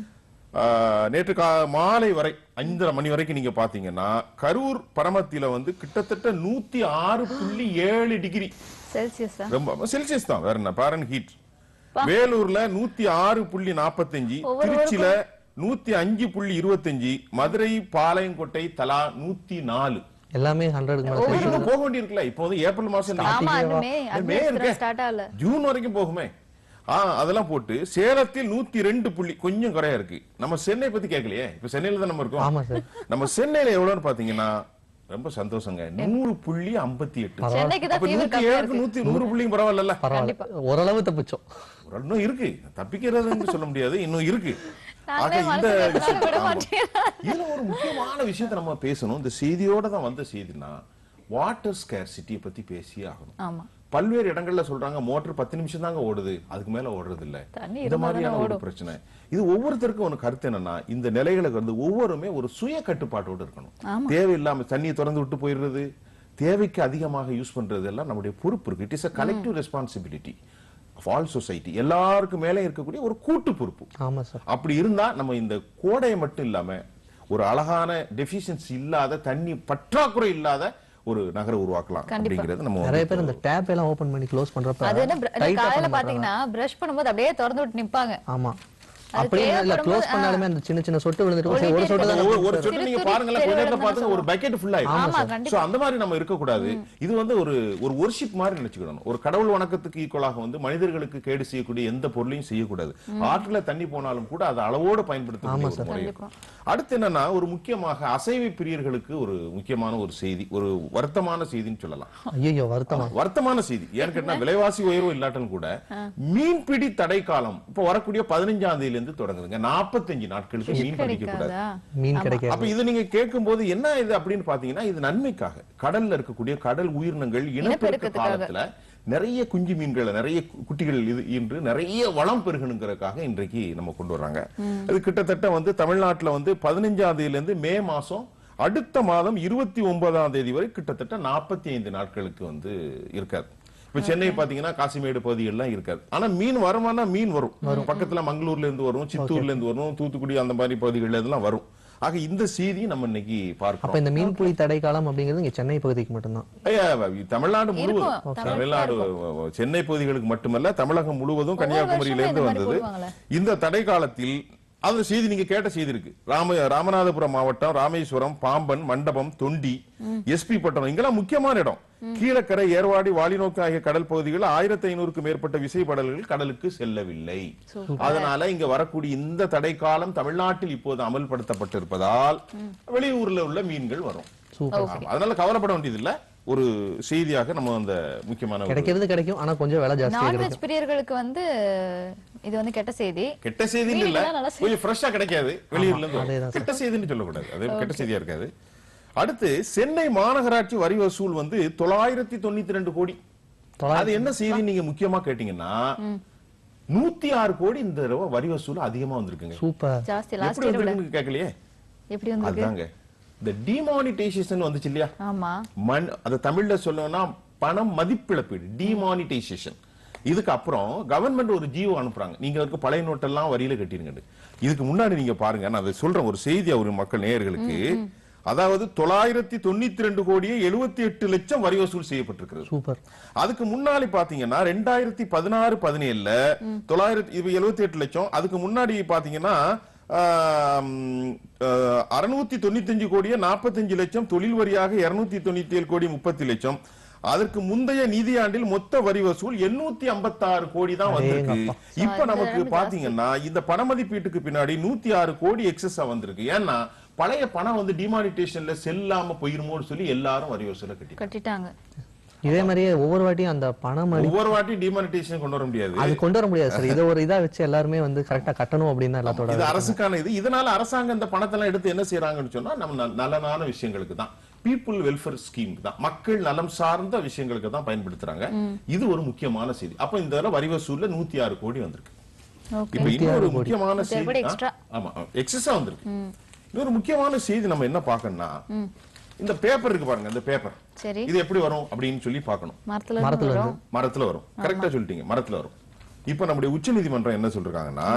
ஆஹ், நேற்று கா மாலை வரை ஐந்தரை மணி வரைக்கும் நீங்க பாத்தீங்கன்னா கரூர் பரமத்தில வந்து கிட்டத்தட்ட நூத்தி ஆறு புள்ளி ஏழு டிகிரி செல்சியஸா ரொம்ப செல்சியஸ் தான் வேற என்ன பாரன் ஹீட் வேலூர்ல நூத்தி ஆறு புள்ளி நாற்பத்தஞ்சு ஒவ்வொரு திருச்சியில நூத்தி அஞ்சு புள்ளி இருபத்தஞ்சு மதுரை பாளையங்கோட்டை தலா நூத்தி நாலு எல்லாமே ஹண்ட்ரடுக்கு மேல அப்ப இன்னும் போக வேண்டியிருக்குல்ல இப்போ வந்து ஏப்ரல் மாசம் ஆமா அந்த மே மே இருக்கே ஸ்டார்ட் ஆகல ஜூன் வரைக்கும் போகுமே ஆ அதெல்லாம் போட்டு சேலத்தில் நூத்தி ரெண்டு புள்ளி கொஞ்சம் குறையா இருக்கு நம்ம சென்னை பத்தி கேட்கலையே இப்ப சென்னையில தான் நம்ம இருக்கோம் ஆமா சார் நம்ம சென்னையில எவ்வளவுன்னு பாத்தீங்கன்னா ரொம்ப சந்தோஷங்க நூறு புள்ளி ஐம்பத்தி எட்டு சென்னைக்கு தான் அப்ப ஃபீவர் நூத்தி ஏழுக்கு நூத்தி நூறு புள்ளியும் பரவாயில்ல பரவாயில்ல ஓரளவு தப்பிச்சோம் ஒரு இன்னும் இருக்கு தப்பிக்கிறதுன்னு சொல்ல முடியாது இன்னும் இருக்கு நானே ஆக இந்த மனசுல விஷயம் விட ஆமா. மாட்டேன். இதுல ஒரு முக்கியமான விஷயத்தை நம்ம பேசணும் இந்த செய்தியோட தான் வந்த செய்தினா வாட்டர் ஸ்கேர்சிட்டியை பத்தி பேசியே ஆகணும் ஆமா பல்வேறு இடங்கள்ல சொல்றாங்க மோட்டர் பத்து நிமிஷம் தாங்க ஓடுது அதுக்கு மேல ஓடுறது இல்ல தண்ணி இந்த இருந்தா மாதிரியான தானே ஒரு ஓடும். பிரச்சனை இது ஒவ்வொருத்தருக்கும் ஒரு கருத்து என்னன்னா இந்த நிலைகளுக்கு வந்து ஒவ்வொருமே ஒரு சுய கட்டுப்பாட்டோடு இருக்கணும் தேவையில்லாம தண்ணியை திறந்து விட்டு போயிடுறது தேவைக்கு அதிகமாக யூஸ் பண்றது எல்லாம் நம்முடைய பொறுப்பு இருக்கு it is a collective responsibility of all society எல்லாருக்கும் மேலே இருக்கக்கூடிய ஒரு கூட்டு பொறுப்பு ஆமா சார் அப்படி இருந்தா நம்ம இந்த கோடையை மட்டும் இல்லாம ஒரு அழகான டெபிஷியன்சி இல்லாத தண்ணி பற்றாக்குறை இல்லாத ஒரு நகரை உருவாக்கலாம் அப்படிங்கிறது நம்ம நிறைய வந்து பேர் இந்த டேப் எல்லாம் ஓபன் பண்ணி க்ளோஸ் பண்றப்ப அது என்ன br- இல்ல, tight ஆ காலையில பண்ண மாட்டாங்க. பாத்தீங்கன்னா பிரஷ் பண்ணும்போது அப்படியே திறந்து விட்டு நிப்பாங்க ஆமா அது அப்படியே இல்ல தேவைப்படும் க்ளோஸ் போது, பண்ணாலுமே அந்த சின்ன சின்ன சொட்டு விழுந்துட்டு சரி, ஒரு ஒளிட்டே சொட்டு தான் ஒரு- ஒரு நம்ம சொட்டு நீங்க சிறு பாருங்களேன் கொஞ்ச துளி நேரத்துல விழுந்தா பாத்துங்க ஒரு சொல்லுவோம். பக்கெட் ஃபுல் ஆமா, ஆயிடும் கண்டிப்பா. சோ அந்த மாதிரி நம்ம இருக்க கூடாது இது வந்து ஒரு ஒரு ஒர்ஷிப் மாதிரி நினைச்சுக்கணும் ஒரு கடவுள் வணக்கத்துக்கு ஈக்குவலாக வந்து மனிதர்களுக்கு கேடு செய்யக்கூடிய எந்த பொருளையும் செய்யக்கூடாது ஆற்றுல தண்ணி போனாலும் கூட அதை அளவோடு பயன்படுத்தக்கூடிய ஒரு முறை இருக்கும் அடுத்து என்னன்னா ஒரு முக்கியமாக அசைவை பிரியர்களுக்கு ஒரு முக்கியமான ஒரு செய்தி ஒரு வருத்தமான செய்தின்னு சொல்லலாம் ஐயோ வருத்தமா வருத்தமான செய்தி ஏன்னு கேட்டா விலைவாசி உயர்வு இல்லாட்டாலும் கூட மீன்பிடி தடை காலம் இப்ப வரக்கூடிய பதினஞ்சாம் தேதியில இருந்து தொடங்குதுங்க நாற்பத்தஞ்சு நாட்களுக்கு மீன் பிடிக்க கூடாது கிடைக்காதா மீன் கிடைக்காது அப்ப இது நீங்க கேட்கும்போது என்ன இது அப்படின்னு பாத்தீங்கன்னா இது நன்மைக்காக கடல்ல இருக்கக்கூடிய கடல் உயிரினங்கள் இனப்பெருக்க இனப்பெருக்கத்துக்காக. காலத்துல நிறைய குஞ்சு மீன்களை நிறைய கு- குட்டிகள் இது இன்று நிறைய வளம் பெருகணுங்கிறதுக்காக இன்றைக்கு நம்ம கொண்டு வர்றாங்க அது கிட்டத்தட்ட வந்து தமிழ்நாட்டுல வந்து பதினஞ்சாம் தேதியில இருந்து மே மாசம் அடுத்த மாதம் இருபத்தி ஒன்பதாம் தேதி வரை கிட்டத்தட்ட நாற்பத்தி ஐந்து நாட்களுக்கு வந்து இருக்காது இப்ப சென்னை பாத்தீங்கன்னா காசிமேடு பகுதிகள்லாம் இருக்காது ஆனா மீன் வருமானா மீன் வரும் பக்கத்துல மங்களூர்ல இருந்து வரும் சித்தூர்ல இருந்து வரும் தூத்துக்குடி அந்த மாதிரி பகுதிகள்ல இதெல்லாம் வரும் ஆக இந்த செய்தி நம்ம இன்னைக்கு அப்ப பார்க்கிறோம் இந்த மீன் புலி தடை காலம் அப்படிங்கிறது இங்க சென்னை பகுதிக்கு மட்டும்தான் ஐயா, தமிழ்நாடு முழுவதும் இருக்கும். தமிழ்நாடு சென்னை பகுதிகளுக்கு மட்டுமல்ல தமிழகம் முழுவதும் கன்னியாகுமரியில வருஷமும் இருந்து இந்த மாதிரி வந்தது போடுவாங்களே. இந்த தடை காலத்தில் அந்த செய்தி நீங்க கேட்ட செய்தி இருக்கு ராம ராமநாதபுரம் மாவட்டம் ராமேஸ்வரம் பாம்பன் மண்டபம் தொண்டி எஸ்பி பட்டணம் இங்கெல்லாம் முக்கியமான இடம் கீழக்கரை ஏர்வாடி வாலிநோக்கு ஆகிய கடல் பகுதிகளில் ஆயிரத்தி ஐநூறுக்கு மேற்பட்ட விசைப்படல்கள் கடலுக்கு செல்லவில்லை அதனால இங்க வரக்கூடிய இந்த தடை காலம் தமிழ்நாட்டில் இப்போது அமல்படுத்தப்பட்டிருப்பதால் வெளியூர்ல உள்ள மீன்கள் வரும் ஆமா, அதனால கவலைப்பட வேண்டியதில்லை ஒரு செய்தியாக நம்ம அந்த முக்கியமான ஒரு- கிடைக்கிறது கிடைக்கும் ஆனா கொஞ்சம் விலை ஜாஸ்தியா கிடைக்கும் நான்வெஜ் பிரியர்களுக்கு வந்து இது வந்து கெட்ட செய்தி கெட்ட செய்தின்னு இல்ல மீன்கள்லாம் நல்லா கொஞ்சம் ஃப்ரெஷ்ஷா கிடைக்காது வெளியூர்ல இருந்து வரும். அதேதான் கெட்ட செய்தின்னு சொல்லக்கூடாது அது கெட்ட செய்தியா இருக்காது அடுத்து சென்னை மாநகராட்சி வரி வசூல் வந்து தொள்ளாயிரத்தி தொண்ணூத்தி ரெண்டு கோடி அது என்ன செய்தி நீங்க முக்கியமா கேட்டீங்கன்னா நூத்தி ஆறு கோடி இந்த தடவை வரி வசூல் அதிகமா வந்திருக்குங்க சூப்பர் ஜாஸ்தி லாஸ்ட் எப்படி இயர் விட வந்திருக்குன்னு கேட்கலையே எப்படி வந்திருக்கு அதுதாங்க இந்த டிமானிட்டைசேஷன் வந்துச்சு இல்லையா ஆமா மண் அது தமிழ்ல சொல்லணும்னா பணம் மதிப்பிழப்பீடு டிமானிட்டைசேஷன் இதுக்கு அப்புறம் கவர்மெண்ட் ஒரு ஜியோ அனுப்புறாங்க நீங்க இருக்க பழைய நோட்டெல்லாம் வரியில கட்டிருங்க இதுக்கு முன்னாடி நீங்க பாருங்க நான் அதை சொல்றேன் ஒரு செய்தி அவர் மக்கள் நேயர்களுக்கு அதாவது தொள்ளாயிரத்தி தொண்ணூத்தி ரெண்டு கோடியே எழுபத்தி எட்டு லட்சம் வரி வசூல் செய்யப்பட்டிருக்கிறது சூப்பர் அதுக்கு முன்னாடி பாத்தீங்கன்னா ரெண்டாயிரத்தி பதினாறு பதினேழுல தொள்ளாயிரத்தி இது எழுபத்தி எட்டு லட்சம் அதுக்கு முன்னாடி பாத்தீங்கன்னா அறுநூத்தி தொண்ணூத்தி அஞ்சு கோடியே நாற்பத்தஞ்சு லட்சம் தொழில் வரியாக இருநூத்தி தொண்ணூத்தி ஏழு கோடி முப்பத்தி லட்சம் அதற்கு முந்தைய நிதியாண்டில் மொத்த வரி வசூல் எண்ணூத்தி ஐம்பத்தாறு கோடி தான் வந்திருக்கு இப்ப நமக்கு பாத்தீங்கன்னா இந்த பணமதிப்பீட்டுக்கு பின்னாடி நூத்தி ஆறு கோடி எக்ஸஸா வந்திருக்கு ஏன்னா பழைய பணம் வந்து டிமானிட்டேஷன்ல செல்லாம போயிருமோன்னு சொல்லி எல்லாரும் வரி வசூல கட்டி கட்டிட்டாங்க இதே மாதிரியே ஒவ்வொரு வாட்டியும் அந்த பணம் அடி ஒவ்வொரு வாட்டியும் டிமானிட்டேஷன் கொண்டு வர முடியாது அது கொண்டு வர முடியாது சார் இதை ஒரு இதா வச்சு எல்லாருமே வந்து கரெக்டா கட்டணும் அப்படின்னு எல்லாத்தோட இது அரசுக்கான இது இதனால அரசாங்கம் இந்த பணத்தெல்லாம் எடுத்து என்ன செய்யறாங்கன்னு சொன்னா நம்ம நல்- நலனான விஷயங்களுக்கு தான் பீப்புள் வெல்ஃபேர் ஸ்கீம் தான் மக்கள் நலம் சார்ந்த விஷயங்களுக்கு தான் பயன்படுத்துறாங்க இது ஒரு முக்கியமான செய்தி அப்ப இந்த தடவை வரி வசூல்ல நூத்தி ஆறு கோடி வந்திருக்கு ஓகே இப்ப இன்னொரு முக்கியமான நூத்தி ஆறு செய்தி கோடி ஆ, extra. ஆமா எக்ஸஸா வந்திருக்கு இன்னொரு முக்கியமான செய்தி நம்ம என்ன பார்க்கணும்னா இந்த பேப்பர் இருக்கு பாருங்க இந்த பேப்பர் சரி இது எப்படி வரும் அப்படின்னு சொல்லி பார்க்கணும் மரத்துல மரத்துல இருந்து இருந்து. வரும் மரத்துல வரும் கரெக்டா சொல்லிட்டீங்க மரத்துல வரும் இப்ப நம்முடைய உச்சநீதிமன்றம் என்ன சொல்றாங்கன்னா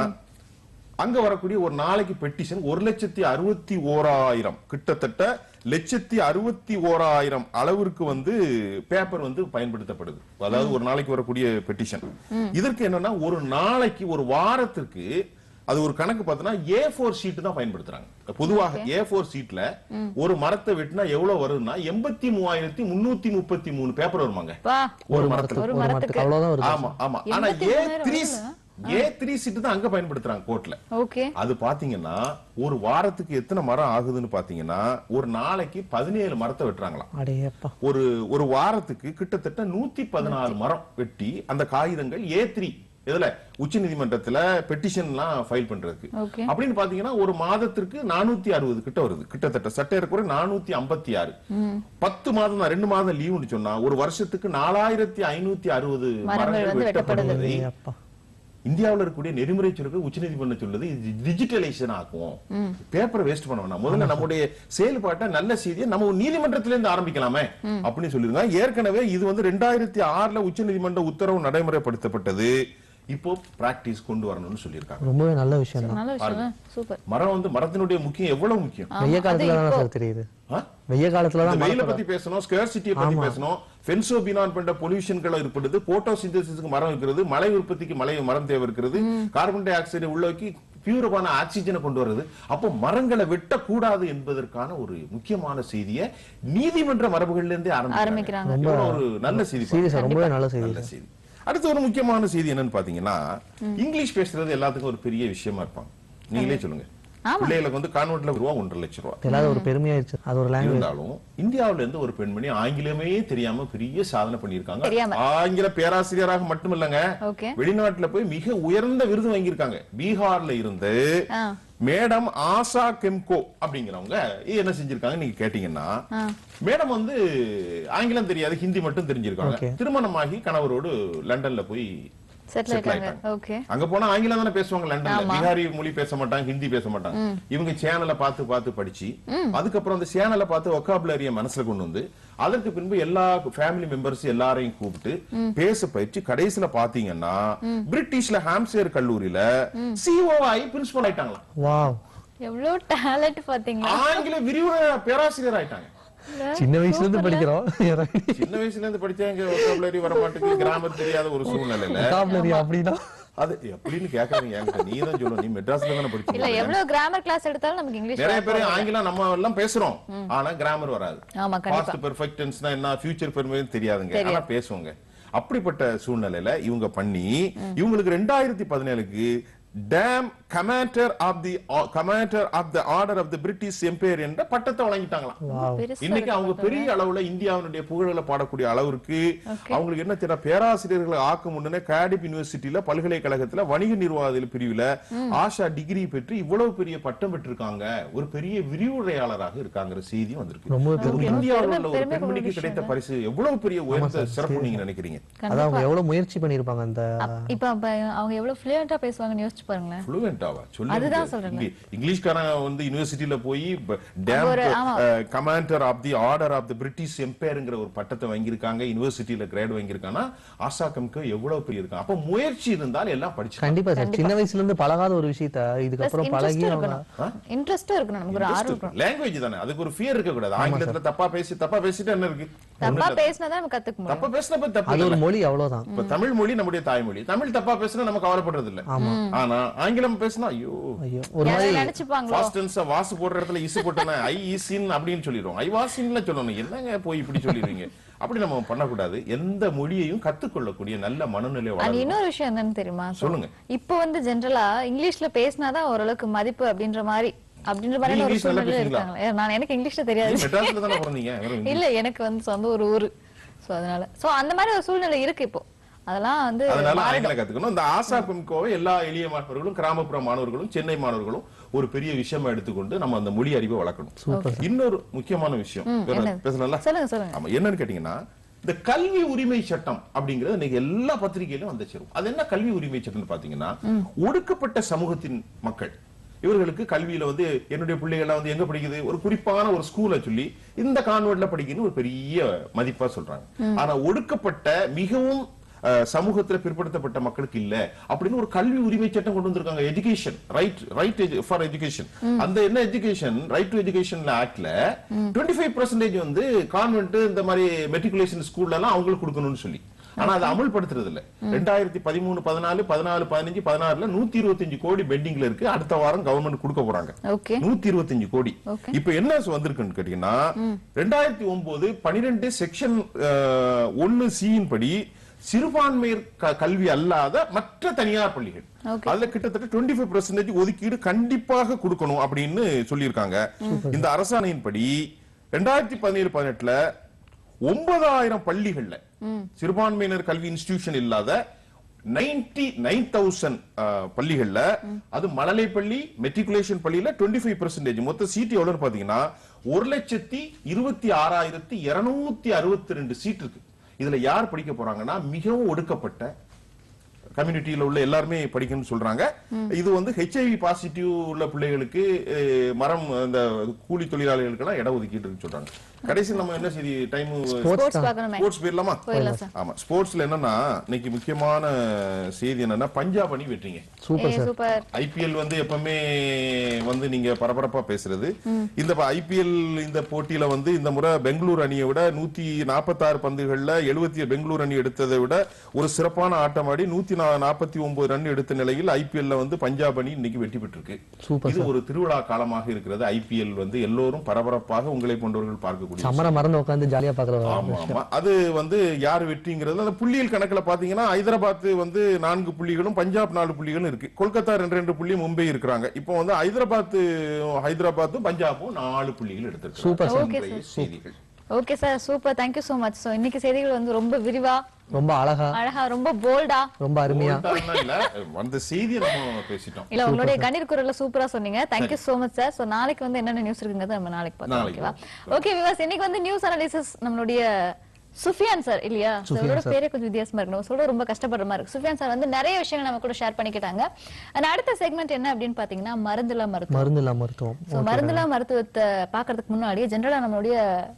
அங்க வரக்கூடிய ஒரு நாளைக்கு பெட்டிஷன் ஒரு லட்சத்தி அறுபத்தி ஓராயிரம் கிட்டத்தட்ட லட்சத்தி அறுபத்தி ஓராயிரம் அளவிற்கு வந்து பேப்பர் வந்து பயன்படுத்தப்படுது அதாவது ஒரு நாளைக்கு வரக்கூடிய பெட்டிஷன் இதற்கு என்னன்னா ஒரு நாளைக்கு ஒரு வாரத்திற்கு அது ஒரு கணக்கு பார்த்தோம்னா ஏ ஃபோர் ஷீட் தான் பயன்படுத்துறாங்க பொதுவாக ஏ ஃபோர் ஷீட்ல ஒரு மரத்தை வெட்டினா எவ்வளவு வருதுன்னா எண்பத்தி மூவாயிரத்தி முன்னூத்தி முப்பத்தி மூணு பேப்பர் வருமாங்க பா ஒரு ஒரு மரத்துல மரத்துக்கு ஒரு ஒரு மரத்துக்கு. மரத்துக்கு அவ்வளவுதான் வருது ஆமா ஆமா ஆனா எண்பத்தி ஏ மூணாயிரம் த்ரீ வருதா? ஏ த்ரீ சீட் தான் அங்க பயன்படுத்துறாங்க கோர்ட்ல ஓகே அது பாத்தீங்கன்னா ஒரு வாரத்துக்கு எத்தனை மரம் ஆகுதுன்னு பாத்தீங்கன்னா ஒரு நாளைக்கு பதினேழு மரத்தை வெட்டுறாங்களாம் அடேப்பா ஒரு ஒரு வாரத்துக்கு கிட்டத்தட்ட நூத்தி பதினாலு மரம் வெட்டி அந்த காகிதங்கள் ஏ த்ரீ இதுல உச்ச நீதிமன்றத்துல பெட்டிஷன்லாம் ஃபைல் பண்றதுக்கு ஓகே அப்படின்னு பாத்தீங்கன்னா ஒரு மாதத்திற்கு நானூத்தி அறுபது கிட்ட வருது கிட்டத்தட்ட சட்டையறக்குறை நானூத்தி ஐம்பத்தி ஆறு பத்து மாதம் தான் ரெண்டு மாதம் லீவுன்னு சொன்னா ஒரு வருஷத்துக்கு நாலாயிரத்தி ஐநூத்தி அறுபது மரங்கள் மரங்கள் வந்து வெட்டப்படுவதை அப்பா இந்தியாவுல இருக்கக்கூடிய நெறிமுறை சொல்லுக்கு உச்சநீதிமன்றம் சொல்லுது இது டிஜிட்டலைசேஷன் ஆக்கும் பேப்பரை வேஸ்ட் பண்ண வேணாம் முதல்ல நம்முடைய செயல்பாட்டை நல்ல செய்தியை நம்ம ஒரு நீதிமன்றத்துல இருந்து ஆரம்பிக்கலாமே அப்படின்னு சொல்லிருக்காங்க ஏற்கனவே இது வந்து ரெண்டாயிரத்தி ஆறுல உச்சநீதிமன்ற உத்தரவு நடைமுறைப்படுத்தப்பட்டது இப்போ பிராக்டிஸ் கொண்டு வரணும்னு சொல்லியிருக்காங்க ரொம்பவே நல்ல விஷயம் தான் நல்ல விஷயம் சூப்பர் மரம் வந்து மரத்தினுடைய முக்கியம் எவ்வளவு முக்கியம் வெய்ய காலத்துல தானே சார் தெரியுது ஆ? வெய்ய காலத்துல இந்த தான் வெயில மரத்தோட- பத்தி பேசணும் ஸ்கேர்சிட்டியை பத்தி பேசணும் ஃபென்சோபினான் பண்ற பொல்யூஷன்களை ஏற்படுது போட்டோசிந்தசிஸ்க்கு மரம் இருக்கிறது மலை உற்பத்திக்கு மலை மரம் தேவை இருக்கிறது கார்பன் டை ஆக்சைடை உள்ளோக்கி பியூரபான ஆக்சிஜனை கொண்டு வருது அப்போ மரங்களை வெட்டக்கூடாது என்பதற்கான ஒரு முக்கியமான செய்தியை நீதிமன்ற மரபுகள்ல இருந்தே ஆரம்பிக்கிறாங்க. ஆரம்பிக்கிறாங்க எவ்வளவு ஒரு நல்ல செய்தி சீரியஸா பாருங்க. ரொம்பவே நல்ல செய்தி நல்ல செய்தி அடுத்து ஒரு முக்கியமான செய்தி என்னன்னு பாத்தீங்கன்னா இங்கிலீஷ் பேசுறது எல்லாத்துக்கும் ஒரு பெரிய விஷயமா இருப்பாங்க நீங்களே சொல்லுங்க பிள்ளைகளுக்கு வந்து கான்வென்ட்ல ரூபா ஒன்றரை லட்சம் ரூபா எல்லாரும் ஒரு பெருமையாயிருச்சு அது ஒரு லாங்குவேஜ் இருந்தாலும் இந்தியாவுல இருந்து ஒரு பெண்மணி ஆங்கிலமே தெரியாம பெரிய சாதனை பண்ணியிருக்காங்க தெரியாம. ஆங்கில பேராசிரியராக மட்டுமில்லங்க ஓகே வெளிநாட்டுல போய் மிக உயர்ந்த விருது வாங்கியிருக்காங்க பீகார்ல இருந்து ஆ மேடம் ஆசா கெம்கோ அப்படிங்கிறவங்க என்ன செஞ்சிருக்காங்க நீங்க கேட்டீங்கன்னா ஆ. மேடம் வந்து ஆங்கிலம் தெரியாது ஹிந்தி மட்டும் தெரிஞ்சிருக்காங்க Okay. திருமணமாகி கணவரோடு லண்டன்ல போய் செட்டில் settle ஆயிட்டாங்க ஆயிட்டாங்க. ஓகே அங்க போனா ஆங்கிலம் தானே பேசுவாங்க லண்டன்ல ஆமா. பிகாரி மொழி பேச மாட்டாங்க ஹிந்தி பேச மாட்டாங்க இவங்க சேனலை பார்த்து பார்த்து படிச்சு அதுக்கப்புறம் அந்த சேனலை பார்த்து ஒக்காபுலரிய மனசுல கொண்டு வந்து அதற்கு பின்பு எல்லா ஃபேமிலி மெம்பர்ஸ் எல்லாரையும் கூப்பிட்டு பேச பயிற்சி கடைசியில பாத்தீங்கன்னா பிரிட்டிஷ்ல ஹாம்சேர் கல்லூரியில சிஓ ஆகி பிரின்சிபல் ஆயிட்டாங்களாம் வாவ் எவ்வளவு டேலண்ட் பாத்தீங்களா ஆங்கில விரிவுரை பேராசிரியர் ஆயிட்டாங்க சின்ன வயசுல இருந்து படிக்கிறோம் சின்ன வயசுல இருந்து படிச்சாங்க ஒக்காபுலரி வர மாட்டேங்குது கிராமர் தெரியாத ஒரு சூழ்நிலையில vocabulary அப்படின்னா அது எப்படின்னு கேட்காதீங்க என்கிட்ட நீ தான் சொல்லணும் நீ மெட்ராஸ்ல தானே இல்ல படிச்சீங்க எவ்வளவு கிராமர் கிளாஸ் எடுத்தாலும் நமக்கு இங்கிலீஷ் நிறைய பேர் ஆங்கிலம் நம்ம எல்லாம் பேசுறோம் ஆனா கிராமர் வராது ஆமா கண்டிப்பா பாஸ்ட் பெர்ஃபெக்ட் டென்ஸ்னா என்ன ஃபியூச்சர் பெர்ஃபெக்ட் தெரியாதுங்க ஆனா பேசுவாங்க அப்படிப்பட்ட சூழ்நிலையில இவங்க பண்ணி இவங்களுக்கு ரெண்டாயிரத்தி பதினேழுக்கு dame commander of the commander of the order of the British empire என்ற பட்டத்தை வழங்கிட்டாங்களாம் பெருசா இன்னைக்கு அவங்க பெரிய அளவுல இந்தியாவினுடைய புகழை பாடக்கூடிய அளவிற்கு அவங்களுக்கு என்ன தெரியும் பேராசிரியர்களை ஆக்க முன்னே காடிப் யூனிவர்சிட்டியில பல்கலைக்கழகத்துல வணிக நிர்வாக பிரிவுல ஆஷா டிகிரி பெற்று இவ்வளவு பெரிய பட்டம் பெற்றிருக்காங்க ஒரு பெரிய விரிவுரையாளராக இருக்காங்கிற செய்தி வந்திருக்கு ரொம்ப நமக்கு இந்தியாவுல உள்ள ஒரு பெருமை பெண்மணிக்கு கிடைத்த பரிசு எவ்வளவு பெரிய உயர்ந்த சிறப்பு நீங்க நினைக்கிறீங்க அதான் அவங்க எவ்வளவு முயற்சி பண்ணிருப்பாங்க அந்த இப்ப அப்ப அவங்க எவ்வளவு ஃப்ளூயண்டா பேசுவாங்கன்னு யோசிச்சு யோசிச்சு பாருங்களேன் fluent ஆவா சொல்லவே அதுதான் முடியாது. சொல்றேன். இங்க- இங்கிலீஷ்காரன் வந்து யூனிவர்சிட்டியில போய் ஒரு- ஆமா. Commander of the order of the British எம்பையர்ங்கிற ஒரு பட்டத்தை வாங்கியிருக்காங்க யூனிவர்சிட்டியில கிரேட் வாங்கியிருக்காங்கன்னா ஆசாக்கம்க்கு எவ்வளவு பெரிய இருக்கும் அப்ப முயற்சி இருந்தால் எல்லாம் படிச்சு கண்டிப்பா சார் சின்ன வயசுல இருந்து பழகாத ஒரு விஷயத்த இதுக்கப்புறம் பழகி அவங்க இன்ட்ரெஸ்டும் இருக்கணும் நமக்கு ஒரு ஆர்வம் இருக்கணும் லாங்குவேஜ் தானே அதுக்கு ஒரு ஃபியர் இருக்க கூடாது ஆங்கிலத்துல தப்பா பேசி தப்பா பேசிட்டு என்ன இருக்கு தப்பா பேசினா நம்ம கத்துக்க முடியும் தப்பா பேசினப்ப தப்பு அது இல்ல. ஒரு மொழி அவ்வளவுதான் இப்ப தமிழ் மொழி நம்முடைய தாய்மொழி தமிழ் தப்பா பேசினா நம்ம கவலைப்படுறது இல்ல ஆனா ஆங்கிலம் பேசினா ஐயோ ஐயோ ஒரு மாதிரி யாராவது நினைச்சுப்பாங்களோ ஃபாஸ்ட் டென்ஸ வாசு போடுற இடத்துல இசு போட்டனா ஐ இசின் அப்படின்னு சொல்லிடுவோம் ஐ வாசின்ல சொல்லணும் என்னங்க போய் இப்படி சொல்லிடுவீங்க அப்படி நம்ம பண்ணக்கூடாது எந்த மொழியையும் கத்துக்கொள்ளக்கூடிய நல்ல மனநிலை அது வளரும் இன்னொரு விஷயம் என்னன்னு தெரியுமா சொல்லுங்க. இப்போ வந்து ஜென்ரலா இங்கிலீஷ்ல பேசினாதான் ஓரளவுக்கு மதிப்பு அப்படின்ற மாதிரி அப்படின்ற மாதிரி நீங்க ஒரு இங்கிலீஷ் நல்லா சூழ்நிலை பேசுவீங்களா? இருக்காங்க ஏ, நான் எனக்கு இங்கிலீஷ்ல நீங்க தெரியாது மெட்ராஸ்ல தானே பிறந்தீங்க வெறும் இல்ல எனக்கு வந்து சொந்த ஒரு ஊரு சோ அதனால சோ அந்த மாதிரி ஒரு சூழ்நிலை இருக்கு இப்போ அதெல்லாம் வந்து அதனால மாறிடும். ஆங்கிலம் கத்துக்கணும் இந்த ஆசா பெம்கோவை எல்லா எளிய மாணவர்களும் கிராமப்புற மாணவர்களும் சென்னை மாணவர்களும் ஒரு பெரிய விஷயமா எடுத்துக்கொண்டு நம்ம அந்த மொழி அறிவை வளர்க்கணும் இன்னொரு முக்கியமான விஷயம் என்னது? பேசலாம் சொல்லுங்க சொல்லுங்க ஆமா என்னன்னு கேட்டீங்கன்னா இந்த கல்வி உரிமை சட்டம் அப்படிங்கிறது இன்னைக்கு எல்லா பத்திரிகையிலும் வந்து சேரும் அது என்ன கல்வி உரிமை சட்டம்னு பாத்தீங்கன்னா ஒடுக்கப்பட்ட சமூகத்தின் மக்கள் இவர்களுக்கு கல்வியில வந்து என்னுடைய பிள்ளைகள்லாம் வந்து எங்க படிக்குது ஒரு குறிப்பான ஒரு ஸ்கூல்ல சொல்லி இந்த கான்வென்ட்ல படிக்கணும்னு ஒரு பெரிய மதிப்பா சொல்றாங்க ஆனா ஒடுக்கப்பட்ட மிகவும் அஹ், சமூகத்துல பிற்படுத்தப்பட்ட மக்களுக்கு இல்ல அப்படின்னு ஒரு கல்வி உரிமை சட்டம் கொண்டு வந்திருக்காங்க education right right for education அந்த என்ன எஜுகேஷன் ரைட் டு எஜுகேஷன்ல ஆக்ட்ல டுவெண்ட்டி ஃபைவ் பர்சன்டேஜ் வந்து கான்வென்ட் இந்த மாதிரி மெட்ரிகுலேஷன் ஸ்கூல்ல எல்லாம் அவங்களுக்கு கொடுக்கணும்னு சொல்லி ஆனா அதை அமல்படுத்துறது இல்ல ரெண்டாயிரத்தி பதிமூணு பதினாலு பதினாலு பதினஞ்சு பதினாறுல நூத்தி இருபத்தஞ்சு கோடி பெண்டிங்ல இருக்கு அடுத்த வாரம் கவர்மெண்ட் கொடுக்க போறாங்க ஓகே நூத்தி இருபத்தஞ்சு கோடி Okay. இப்ப என்ன வந்திருக்குன்னு கேட்டீங்கன்னா ரெண்டாயிரத்தி ஒன்பது பனிரெண்டு செக்ஷன் ஒன்னு சியின் படி சிறுபான்மையர் க- கல்வி அல்லாத மற்ற தனியார் பள்ளிகள் Okay. அதுல கிட்டத்தட்ட டுவெண்ட்டி ஃபைவ் பர்சன்டேஜ் ஒதுக்கீடு கண்டிப்பாக கொடுக்கணும் அப்படின்னு சொல்லியிருக்காங்க இந்த அரசாணையின்படி ரெண்டாயிரத்தி பதினேழு பதினெட்டுல ஒன்பதாயிரம் பள்ளிகள்ல சிறுபான்மையினர் கல்வி இன்ஸ்டிடியூஷன் இல்லாத நைன்டி நைன் தௌசண்ட் பள்ளிகள்ல அது மழலை பள்ளி மெட்ரிகுலேஷன் பள்ளியில டுவெண்ட்டி ஃபைவ் பர்சன்டேஜ் மொத்த சீட் எவ்வளவுன்னு பாத்தீங்கன்னா ஒரு லட்சத்தி இருபத்தி ஆறாயிரத்தி இருநூத்தி அறுபத்தி ரெண்டு சீட் இருக்கு இதுல யார் படிக்க போறாங்கன்னா மிகவும் ஒடுக்கப்பட்ட கம்யூனிட்டியில உள்ள எல்லாருமே படிக்கணும்னு சொல்றாங்க இது வந்து ஹெச்ஐவி பாசிட்டிவ் உள்ள பிள்ளைகளுக்கு அஹ், மரம் அந்த கூலி தொழிலாளிகளுக்கு எல்லாம் இட ஒதுக்கீடு இருக்குன்னு சொல்றாங்க கடைசி நம்ம என்ன செய்தி டைம் ஸ்போர்ட்ஸ் பார்க்கணுமே ஸ்போர்ட்ஸ் போயிடலாமா போயிடலாம் சார் ஆமா ஸ்போர்ட்ஸ்ல என்னன்னா இன்னைக்கு முக்கியமான செய்தி என்னன்னா பஞ்சாப் அணி வெற்றிங்க சூப்பர் ஏ சார் சூப்பர் ஐபிஎல் வந்து எப்பவுமே வந்து நீங்க பரபரப்பா பேசுறது இந்த ஐபிஎல் இந்த போட்டியில வந்து இந்த முறை பெங்களூர் அணியை விட நூத்தி நாற்பத்தாறு பந்துகள்ல எழுபத்தி பெங்களூர் அணி எடுத்ததை விட ஒரு சிறப்பான ஆட்டம் ஆடி நூத்தி நாற்பத்தி ஒன்பது ரன் எடுத்த நிலையில் ஐபிஎல்ல வந்து பஞ்சாப் அணி இன்னைக்கு வெற்றி பெற்றிருக்கு சூப்பர் இது ஒரு திருவிழா காலமாக இருக்கிறது ஐபிஎல் வந்து எல்லோரும் பரபரப்பாக உங்களை போன்றவர்கள் பார்க்கக்கூடிய சமர மறந்து உட்காந்து ஜாலியா பாக்குற ஆமா ஆமா அது வந்து யார் வெற்றிங்கிறது அந்த புள்ளியல் கணக்குல பாத்தீங்கன்னா ஹைதராபாத் வந்து நான்கு புள்ளிகளும் பஞ்சாப் நாலு புள்ளிகளும் இருக்கு கொல்கத்தா ரெண்டு ரெண்டு புள்ளி மும்பை இருக்கிறாங்க இப்போ வந்து ஹைதராபாத் ஹைதராபாத்தும் பஞ்சாபும் நாலு புள்ளிகள் எடுத்திருக்காங்க சூப்பர் சார். இன்றைய செய்திகள் okay sir super thank you so much so இன்னைக்கு செய்திகள் வந்து ரொம்ப விரிவா ரொம்ப அழகா அழகா ரொம்ப போல்டா ரொம்ப அருமையா போல்டானா இல்ல வந்த செய்தியை நம்ம பேசிட்டோம் இல்ல உங்களுடைய கண்ணீர் குரல்ல சூப்பரா சொன்னீங்க thank you so much sir so நாளைக்கு வந்து என்னென்ன நியூஸ் இருக்குங்கிறது நம்ம நாளைக்கு பார்க்கலாம் நாளைக்கு ஓகேவா ஓகே விவாஸ் இன்னைக்கு வந்து நியூஸ் அனாலிசிஸ் நம்மளுடைய சுஃபியான் சார் இல்லையா அவரோட பேரே கொஞ்சம் வித்தியாசமா இருக்கணும் சொல்ல ரொம்ப கஷ்டப்படுற மாதிரி இருக்கு சுஃபியான் சார் வந்து நிறைய விஷயங்கள் நம்ம கூட ஷேர் பண்ணிக்கிட்டாங்க And அடுத்த செக்மெண்ட் என்ன அப்படின்னு பாத்தீங்கன்னா மருந்துல மருத்துவம் மருந்து இல்ல மருத்துவம் சோ மருந்துல மருத்துவத்தை பாக்குறதுக்கு முன்னாடி ஜென்ரலா நம்மளுடைய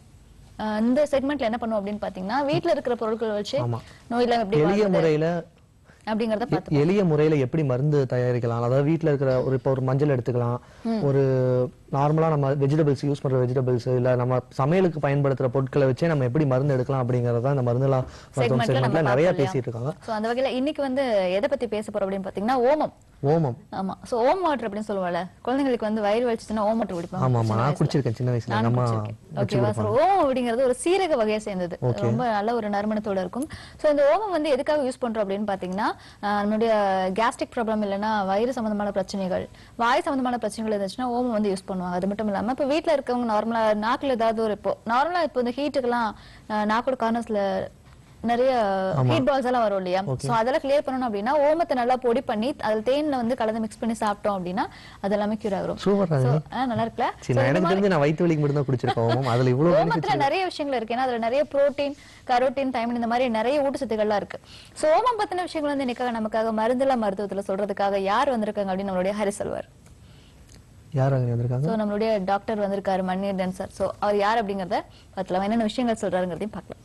அஹ், இந்த செக்மெண்ட்ல என்ன பண்ணுவோம் அப்படின்னு பாத்தீங்கன்னா வீட்ல இருக்கிற பொருட்களை வச்சு ஆமா. நோயில எப்படி எளிய வாழ்றது முறையில அப்படிங்கறத பார்த்து எளிய முறையில எப்படி மருந்து தயாரிக்கலாம் அதாவது வீட்ல இருக்கிற ஒரு இப்போ ஒரு மஞ்சள் எடுத்துக்கலாம் ஒரு நார்மலா நம்ம வெஜிடபிள்ஸ் யூஸ் பண்ற வெஜிடபிள்ஸ் இல்ல நம்ம சமையலுக்கு பயன்படுத்துற பொருட்களை வச்சே நம்ம எப்படி மருந்து எடுக்கலாம் அப்படிங்கறத இந்த மருந்துலாம் மருத்துவம் செக்மெண்ட்ல நம்ம செக்மெண்ட்ல நிறைய பார்த்தோம் பேசிட்டு இருக்காங்க சோ அந்த வகையில இன்னைக்கு வந்து எதை பத்தி பேச போறோம் அப்படின்னு பாத்தீங்கன்னா ஓமம் ஓமம் ஆமா சோ ஓம் வாட்டர் அப்படின்னு சொல்லுவாங்க குழந்தைங்களுக்கு வந்து வயிறு வலிச்சுச்சுன்னா ஓம் வாட்டர் குடிப்பாங்க ஆமா ஆமா சின்ன நான் வயசுல. குடிச்சிருக்கேன் சின்ன வயசுல நானும் நம்ம குடிச்சிருக்கேன். ஓகேவா சார் ஓமம் அப்படிங்கிறது ஒரு சீரக வகையை சேர்ந்தது ரொம்ப நல்ல ஒரு நறுமணத்தோட இருக்கும் சோ இந்த ஓமம் வந்து எதுக்காக யூஸ் பண்றோம் அப்படின்னு பாத்தீங்கன்னா ஆஹ், நம்மளுடைய கேஸ்ட்ரிக் ப்ராப்ளம் இல்லைன்னா வயிறு சம்பந்தமான பிரச்சனைகள் வாய் சம்பந்தமான பிரச்சனைகள் இருந்துச்சுன்னா ஓமம் வந்து யூஸ் பண்ணுவாங்க அது மட்டும் இல்லாம இப்ப வீட்ல இருக்கவங்க நார்மலா நாக்குல ஏதாவது ஒரு இப்போ நார்மலா இப்போ இந்த ஹீட்டுக்கெல்லாம் நாக்கோட கார்னர்ஸ்ல நிறைய ஹீட் பால்ஸ் எல்லாம் வரும் இல்லையா சோ அதெல்லாம் கிளியர் பண்ணணும் அப்படின்னா ஓமத்தை நல்லா பொடி பண்ணி அதுல தேன்ல வந்து கலந்து மிக்ஸ் பண்ணி சாப்பிட்டோம் அப்படின்னா அது எல்லாமே கியூர் ஆகும் Super, ராஜி. நல்லா இருக்குல்ல சரி நான் எனக்கு தெரிஞ்சு நான் வயிற்று வலிக்கு மட்டும் தான் குடிச்சிருக்கேன் ஓமம் அதுல இவ்வளவு benefits ஓமத்துல நிறைய விஷயங்கள் இருக்கு ஏன்னா அதுல நிறைய புரோட்டீன் கரோட்டின் தைமின் இந்த மாதிரி நிறைய ஊட்டச்சத்துக்கள்லாம் இருக்கு சோ ஓமம் பத்தின விஷயங்கள் வந்து இன்னைக்காக நமக்காக மருந்துல மருத்துவத்துல சொல்றதுக்காக யார் வந்திருக்காங்க அப்படின்னு நம்மளுடைய ஹரி சொல்வார் யார் அங்க வந்திருக்காங்க சோ நம்மளுடைய டாக்டர் வந்திருக்காரு மணியர்டன் சார் சோ அவர் யார் அப்படிங்கறத பார்க்கலாம் என்னென்ன விஷயங்கள் சொல்றாருங்கிறதையும் பார்க்கலாம்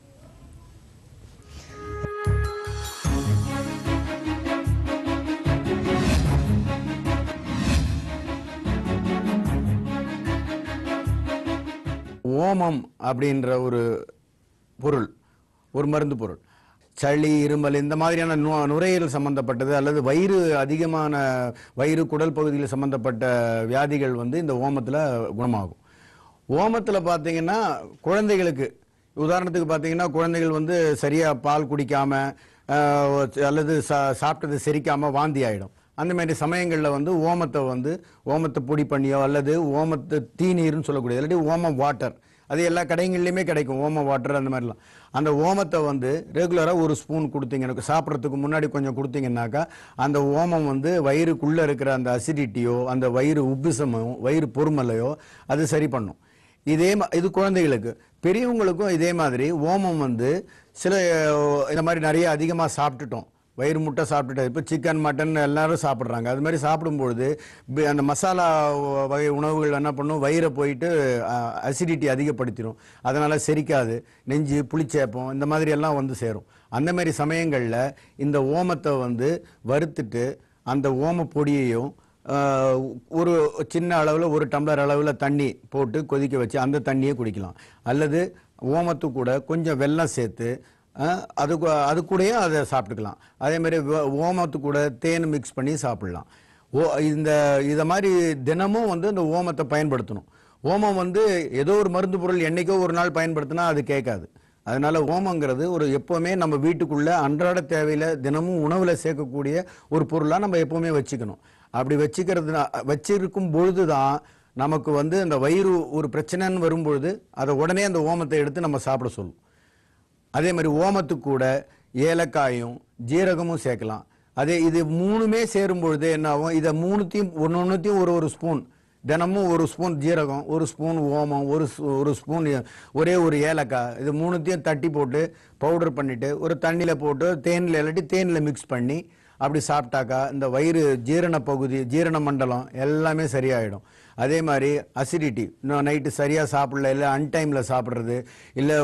ஓமம் அப்படின்ற ஒரு பொருள் ஒரு மருந்து பொருள் சளி இருமல் இந்த மாதிரியான நு- நுரையீரல் சம்பந்தப்பட்டது அல்லது வயிறு அதிகமான வயிறு குடல் பகுதியில் சம்பந்தப்பட்ட வியாதிகள் வந்து இந்த ஓமத்தில் குணமாகும் ஓமத்தில் பார்த்தீங்கன்னா குழந்தைகளுக்கு உதாரணத்துக்கு பார்த்தீங்கன்னா குழந்தைகள் வந்து சரியாக பால் குடிக்காம ஆஹ், அல்லது சா சாப்பிட்டது செரிக்காம வாந்தி ஆயிடும் அந்த மாதிரி சமயங்களில் வந்து ஓமத்தை வந்து ஓமத்தை பொடி பண்ணியோ அல்லது ஓமத்தை தீநீர்னு சொல்லக்கூடிய இல்லாட்டி ஓமம் வாட்டர் அது எல்லா கடைகள்லையுமே கிடைக்கும் ஓம வாட்டர் அந்த மாதிரிலாம் அந்த ஓமத்தை வந்து ரெகுலராக ஒரு ஸ்பூன் கொடுத்தீங்க சாப்பிட்றதுக்கு முன்னாடி கொஞ்சம் கொடுத்தீங்கன்னாக்கா அந்த ஓமம் வந்து வயிறுக்குள்ளே இருக்கிற அந்த அசிடிட்டியோ அந்த வயிறு உப்பிசமோ வயிறு பொறுமலையோ அது சரி பண்ணும் இதே மா- இது குழந்தைகளுக்கு பெரியவங்களுக்கும் இதே மாதிரி ஓமம் வந்து சில அஹ், இந்த மாதிரி நிறைய அதிகமாக சாப்பிட்டுட்டோம் வயிறு முட்டை சாப்பிட்டுட்டு இப்போ சிக்கன் மட்டன் எல்லாரும் சாப்பிட்றாங்க அது மாதிரி சாப்பிடும்பொழுது பி- அந்த மசாலா வ- வகை உணவுகள் என்ன பண்ணும் வயிறை போயிட்டு அசிடிட்டி அதிகப்படுத்திடும் அதனால் செரிக்காது நெஞ்சு புளிச்சேப்பம் இந்த மாதிரி எல்லாம் வந்து சேரும் அந்த மாதிரி சமயங்களில் இந்த ஓமத்தை வந்து வறுத்துட்டு அந்த ஓம பொடியையும் ஆஹ், ஒரு சின்ன அளவில் ஒரு டம்ளர் அளவில் தண்ணி போட்டு கொதிக்க வச்சு அந்த தண்ணியை குடிக்கலாம் அல்லது ஓமத்து கூட கொஞ்சம் வெல்லம் சேர்த்து ஆஹ், அது கூ- அது கூடயும் அதை சாப்பிட்டுக்கலாம் அதே மாதிரி வ- ஓமத்து கூட தேன் மிக்ஸ் பண்ணி சாப்பிடலாம் ஓ இந்த இதை மாதிரி தினமும் வந்து இந்த ஓமத்தை பயன்படுத்தணும் ஓமம் வந்து ஏதோ ஒரு மருந்து பொருள் என்னைக்கோ ஒரு நாள் பயன்படுத்தினா அது கேட்காது அதனால ஓமங்கிறது ஒரு எப்பவுமே நம்ம வீட்டுக்குள்ள அன்றாட தேவையில தினமும் உணவுல சேர்க்கக்கூடிய ஒரு பொருளா நம்ம எப்பவுமே வச்சுக்கணும் அப்படி வச்சுக்கிறது வச்சிருக்கும் பொழுதுதான் நமக்கு வந்து அந்த வயிறு ஒரு பிரச்சனைன்னு வரும்பொழுது அதை உடனே அந்த ஓமத்தை எடுத்து நம்ம சாப்பிட சொல்லும் அதே மாதிரி ஓமத்துக்கு கூட ஏலக்காயும் ஜீரகமும் சேர்க்கலாம் அதே இது மூணுமே சேரும் பொழுது என்ன ஆகும் இதை மூணுத்தையும் ஒன்று ஒன்றுத்தையும் ஒரு ஒரு ஸ்பூன் தினமும் ஒரு ஸ்பூன் ஜீரகம் ஒரு ஸ்பூன் ஓமம் ஒரு ஸ்- ஒரு ஸ்பூன் ஒரே ஒரு ஏலக்காய் இது மூணுத்தையும் தட்டி போட்டு பவுடர் பண்ணிட்டு ஒரு தண்ணியில் போட்டு தேனில் இல்லாட்டி தேனில் மிக்ஸ் பண்ணி அப்படி சாப்பிட்டாக்கா இந்த வயிறு ஜீரண பகுதி ஜீரண மண்டலம் எல்லாமே சரியாயிடும் அதே மாதிரி அசிடிட்டி இன்னும் நைட்டு சரியாக சாப்பிடல இல்லை அன்டைமில் சாப்பிட்றது இல்லை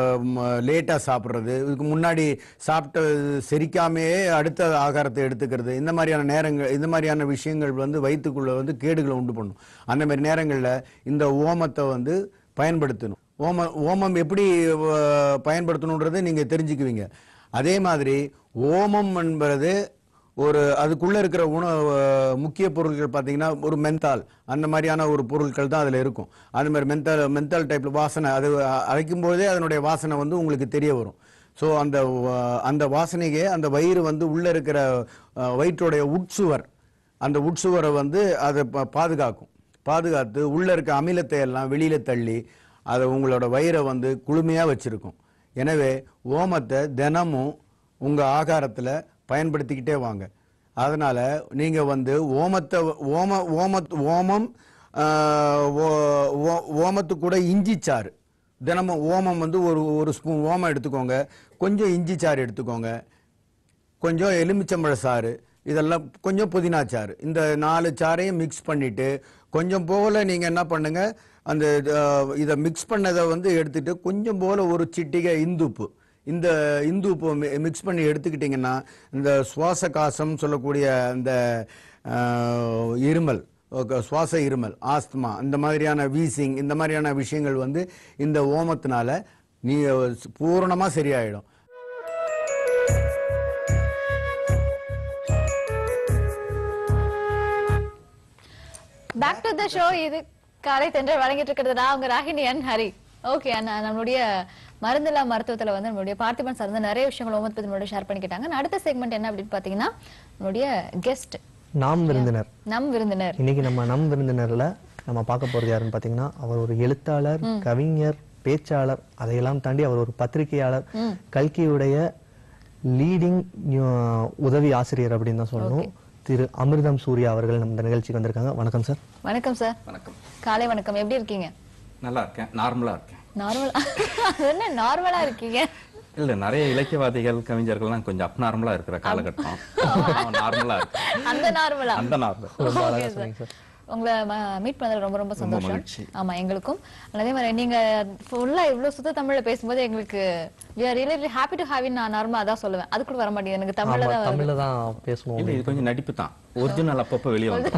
லேட்டாக சாப்பிட்றது இதுக்கு முன்னாடி சாப்பிட்ட செரிக்காமையே அடுத்த ஆகாரத்தை எடுத்துக்கிறது இந்த மாதிரியான நேரங்கள் இந்த மாதிரியான விஷயங்கள் வந்து வயிற்றுக்குள்ளே வந்து கேடுகளை உண்டு பண்ணும் அந்த மாதிரி நேரங்களில் இந்த ஓமத்தை வந்து பயன்படுத்தணும் ஓம ஓமம் எப்படி அஹ், பயன்படுத்தணுன்றது நீங்கள் தெரிஞ்சுக்குவீங்க அதே மாதிரி ஓமம் என்பது ஒரு அதுக்குள்ள இருக்கிற உணவு முக்கிய பொருட்கள் பார்த்தீங்கன்னா ஒரு மென்தால் அந்த மாதிரியான ஒரு பொருட்கள் தான் அதில் இருக்கும் அந்த மாதிரி மென்தால் மென்தால் டைப்பில் வாசனை அது அரைக்கும் போதே அதனுடைய வாசனை வந்து உங்களுக்கு தெரிய வரும் ஸோ அந்த வ- அந்த வாசனைக்கே அந்த வயிறு வந்து உள்ளே இருக்கிற அஹ், வயிற்றுடைய உட்சுவர் அந்த உட்சுவரை வந்து அதை பா- பாதுகாக்கும் பாதுகாத்து உள்ளே இருக்க அமிலத்தை எல்லாம் வெளியில தள்ளி அதை உங்களோட வயிறை வந்து குளுமையாக வச்சிருக்கும் எனவே ஓமத்தை தினமும் உங்கள் ஆகாரத்தில் பயன்படுத்திக்கிட்டே வாங்க அதனால் நீங்கள் வந்து ஓமத்தை ஓம ஓம ஓமம் ஆஹ், ஓ- ஓ- ஓமத்து கூட இஞ்சி சாறு தினமும் ஓமம் வந்து ஒரு ஒரு ஸ்பூன் ஓமம் எடுத்துக்கோங்க கொஞ்சம் இஞ்சி சாறு எடுத்துக்கோங்க கொஞ்சம் எலுமிச்சம்பழ சாறு இதெல்லாம் கொஞ்சம் புதினா சாறு இந்த நாலு சாறையும் மிக்ஸ் பண்ணிட்டு கொஞ்சம் போல நீங்க என்ன பண்ணுங்க அந்த அஹ், இதை மிக்ஸ் பண்ணதை வந்து எடுத்துட்டு கொஞ்சம் போல ஒரு சிட்டிகை இந்துப்பு இந்த இந்துப்பு மிக்ஸ் பண்ணி எடுத்துக்கிட்டிங்கன்னா இந்த சுவாச காசம் சொல்லக்கூடிய அந்த அஹ், இருமல் ஓகே, சுவாச இருமல் ஆஸ்துமா இந்த மாதிரியான வீசிங் இந்த மாதிரியான விஷயங்கள் வந்து இந்த ஓமத்தினால நீ பூரணமா சரியாயிடும் பேக் டு த ஷோ இது காலை தென்றல் வழங்கிட்டு இருக்கிறது நான் உங்க ராகினி அன் ஹரி ஓகே அண்ணா நம்மளுடைய மருந்தில்லா மருத்துவத்துல வந்து நம்மளுடைய பார்த்திபன் சார் வந்து நிறைய விஷயங்கள் ஓமத்தை பத்தி நம்மளோட ஷேர் பண்ணிக்கிட்டாங்க நான் அடுத்த செக்மெண்ட் என்ன அப்படின்னு பாத்தீங்கன்னா நம்மளுடைய கெஸ்ட் நாம் விருந்தினர் நம் விருந்தினர் இன்னைக்கு நம்ம நம் விருந்தினர்ல நம்ம பார்க்க போறது யாருன்னு பாத்தீங்கன்னா அவர் ஒரு எழுத்தாளர் கவிஞர் பேச்சாளர் அதையெல்லாம் தாண்டி அவர் ஒரு பத்திரிகையாளர் கல்கியுடைய லீடிங் உதவி ஆசிரியர் அப்படின்னு தான் சொல்லணும் திரு அமிர்தம் சூர்யா அவர்கள் நம்ம இந்த நிகழ்ச்சிக்கு வந்திருக்காங்க வணக்கம் சார் வணக்கம் சார் வணக்கம் காலை வணக்கம் எப்படி இருக்கீங்க நல்லா இருக்கேன் நார்மலா இருக்கேன் நார்மலா அது என்ன நார்மலா இருக்கீங்க இல்ல நிறைய இலக்கியவாதிகள் கவிஞர்கள்லாம் கொஞ்சம் அப் நார்மலா இருக்கிற காலகட்டம் நார்மலா இருக்கு அந்த நார்மலா அந்த நார்மல் ரொம்ப அழகா Okay, sir. சொன்னீங்க சார் உங்களை மீட் பண்ணதுல ரொம்ப ரொம்ப சந்தோஷம் மகிழ்ச்சி. ஆமா எங்களுக்கும் அதே மாதிரி நீங்க ஃபுல்லா இவ்வளவு சுத்த தமிழ்ல பேசும்போது எங்களுக்கு we are really happy to have you நான் நார்மலா அதான் சொல்லுவேன் அது கூட வர மாட்டேங்குது எனக்கு தமிழ்ல ஆமா தான் வருது. தமிழ்ல தான் பேசணும் இல்ல இது கொஞ்சம் நடிப்பு தான் ஒரிஜினல் அப்பப்ப வெளியே வந்து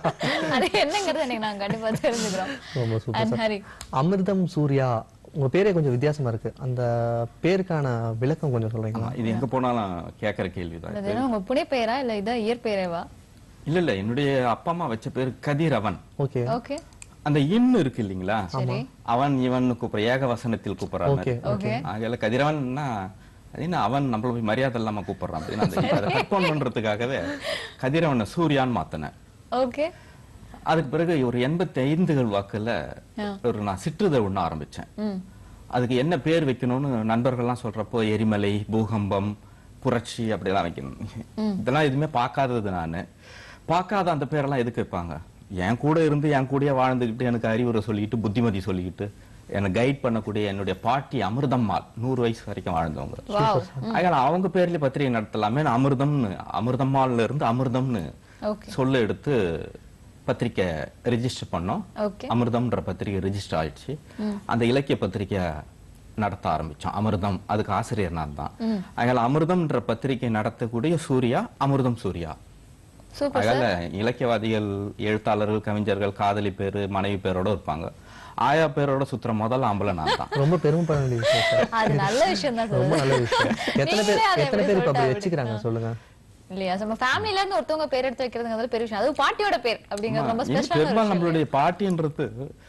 அது என்னங்கிறது எனக்கு நாங்க கண்டிப்பா தெரிஞ்சுக்கிறோம் ரொம்ப சூப்பர் And சார் ஹரி அமிர்தம் சூர்யா உங்க பேரே கொஞ்சம் வித்தியாசமா இருக்கு அந்த பேருக்கான விளக்கம் கொஞ்சம் சொல்றீங்களா இது எங்க போனாலும் கேட்கற கேள்விதான் அது என்ன உங்க புனை பெயரா இல்ல இதான் இயற்பெயரேவா இல்ல இல்ல என்னுடைய அப்பா அம்மா வச்ச பேரு கதிரவன் ஓகே ஓகே அந்த இன் இருக்கு இல்லீங்களா சரி அவன் இவன் கூப்பிடுற ஏக வசனத்தில் கூப்பிடுறாங்க Okay, okay. ஆகையில கதிரவன்னா அது என்ன அவன் நம்மள போய் மரியாதை இல்லாம கூப்பிடுறான் அப்படின்னு அந்த அதை கற்போன் பண்றதுக்காகவே கதிரவனை சூர்யான்னு மாத்தினேன் ஓகே அதுக்கு பிறகு ஒரு எண்பத்தி ஐந்துகள் வாக்குல ஒரு நான் சிற்றிதழ் ஒண்ணு ஆரம்பிச்சேன் ம் அதுக்கு என்ன பேர் வைக்கணும்னு நண்பர்கள்லாம் சொல்றப்போ எரிமலை பூகம்பம் புரட்சி அப்படிலாம் வைக்கணும் இதெல்லாம் எதுவுமே பார்க்காதது நானு பார்க்காத அந்த பேரெல்லாம் எதுக்கு வைப்பாங்க என் கூட இருந்து என் கூடயே வாழ்ந்துகிட்டு எனக்கு அறிவுரை சொல்லிக்கிட்டு புத்திமதி சொல்லிக்கிட்டு என்னை கைட் பண்ணக்கூடிய என்னுடைய பாட்டி அமிர்தம்மாள் நூறு வயசு வரைக்கும் வாழ்ந்தவங்க வாவ் அதனால அவங்க பேர்லயே பத்திரிகை நடத்தலாமே நான் அமிர்தம்னு அமிர்தம்மாள்ல இருந்து அமிர்தம்னு ஓகே சொல்ல எடுத்து பத்திரிக்கை ரெஜிஸ்டர் பண்ணோம் ஓகே அமிர்தம்ன்ற பத்திரிகை ரெஜிஸ்டர் ஆயிடுச்சு அந்த இலக்கிய பத்திரிகை நடத்த ஆரம்பிச்சோம் அமிர்தம் அதுக்கு ஆசிரியர் நான் தான் அதனால அமிர்தம்ன்ற பத்திரிகை நடத்தக்கூடிய சூர்யா அமிர்தம் சூர்யா சூப்பர் அதனால இலக்கியவாதிகள் எழுத்தாளர்கள் கவிஞர்கள் காதலி பேரு மனைவி பேரோட இருப்பாங்க ஆயா பேரோட சுத்துற முதல் ஆம்பளை நான் தான் ரொம்ப பெருமைப்பட வேண்டிய விஷயம் சார் அது நல்ல விஷயம் தான் ரொம்ப நல்ல விஷயம் எத்தனை பேர் நீங்களே அதை எத்தனை எப்படி பேர் இப்ப அப்படி சொல்லிட்டு வச்சுக்கிறாங்க சொல்லுங்க இல்லையா நம்ம ஃபேமிலில இருந்து ஒருத்தவங்க பேர் எடுத்து வைக்கிறதுங்கிறது பெரிய விஷயம் அதுவும் பாட்டியோட பேர் அப்படிங்கிறது ரொம்ப இது ஸ்பெஷலான பெரும்பாலும் விஷயம் நம்மளுடைய பாட்டின்றது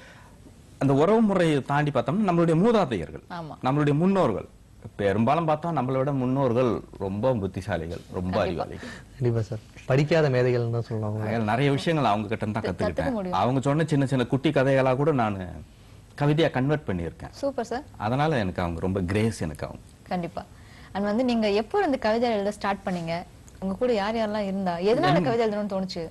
அந்த உறவு முறையை தாண்டி பார்த்தோம்னா நம்மளுடைய மூதாதையர்கள் ஆமா. நம்மளுடைய முன்னோர்கள் பெரும்பாலும் பார்த்தா நம்மளை விட முன்னோர்கள் ரொம்ப புத்திசாலிகள் ரொம்ப அறிவாளிகள் கண்டிப்பா சார் படிக்காத மேதைகள் தான் சொல்லலாம் அதனால நிறைய விஷயங்கள் அவங்க கிட்ட இருந்து தான் கத்துக்க கத்துக்கிட்டேன் முடியும். அவங்க சொன்ன சின்ன சின்ன குட்டி கதைகளா கூட நான் கவிதையா கன்வெர்ட் பண்ணியிருக்கேன் சூப்பர் சார் அதனால எனக்கு அவங்க ரொம்ப கிரேஸ் எனக்கு அவங்க கண்டிப்பா அண்ட் வந்து நீங்க எப்போ இந்த கவிதை எழுத ஸ்டார்ட் பண்ணீங்க உங்க கூட யார் யாரெல்லாம் இருந்தா எதனால கவிதை எழுதணும்னு தோணுச்சு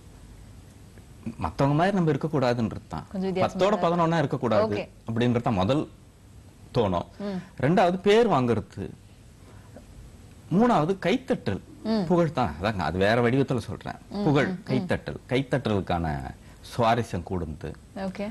மத்தவங்க மாதிரி நம்ம இருக்கக்கூடாதுன்றது தான் கொஞ்சம் வித்தியாசமா பத்தோட பதினொன்னா இருக்கக்கூடாது Okay. அப்படின்றது தான் முதல் தோணும் ரெண்டாவது பேர் வாங்குறது மூணாவது கைத்தட்டல் புகழ் தான் அதாங்க அது வேற வடிவத்துல சொல்றேன் புகழ் கைத்தட்டல் கைத்தட்டலுக்கான சுவாரஸ்யம் கூடுந்து ஓகே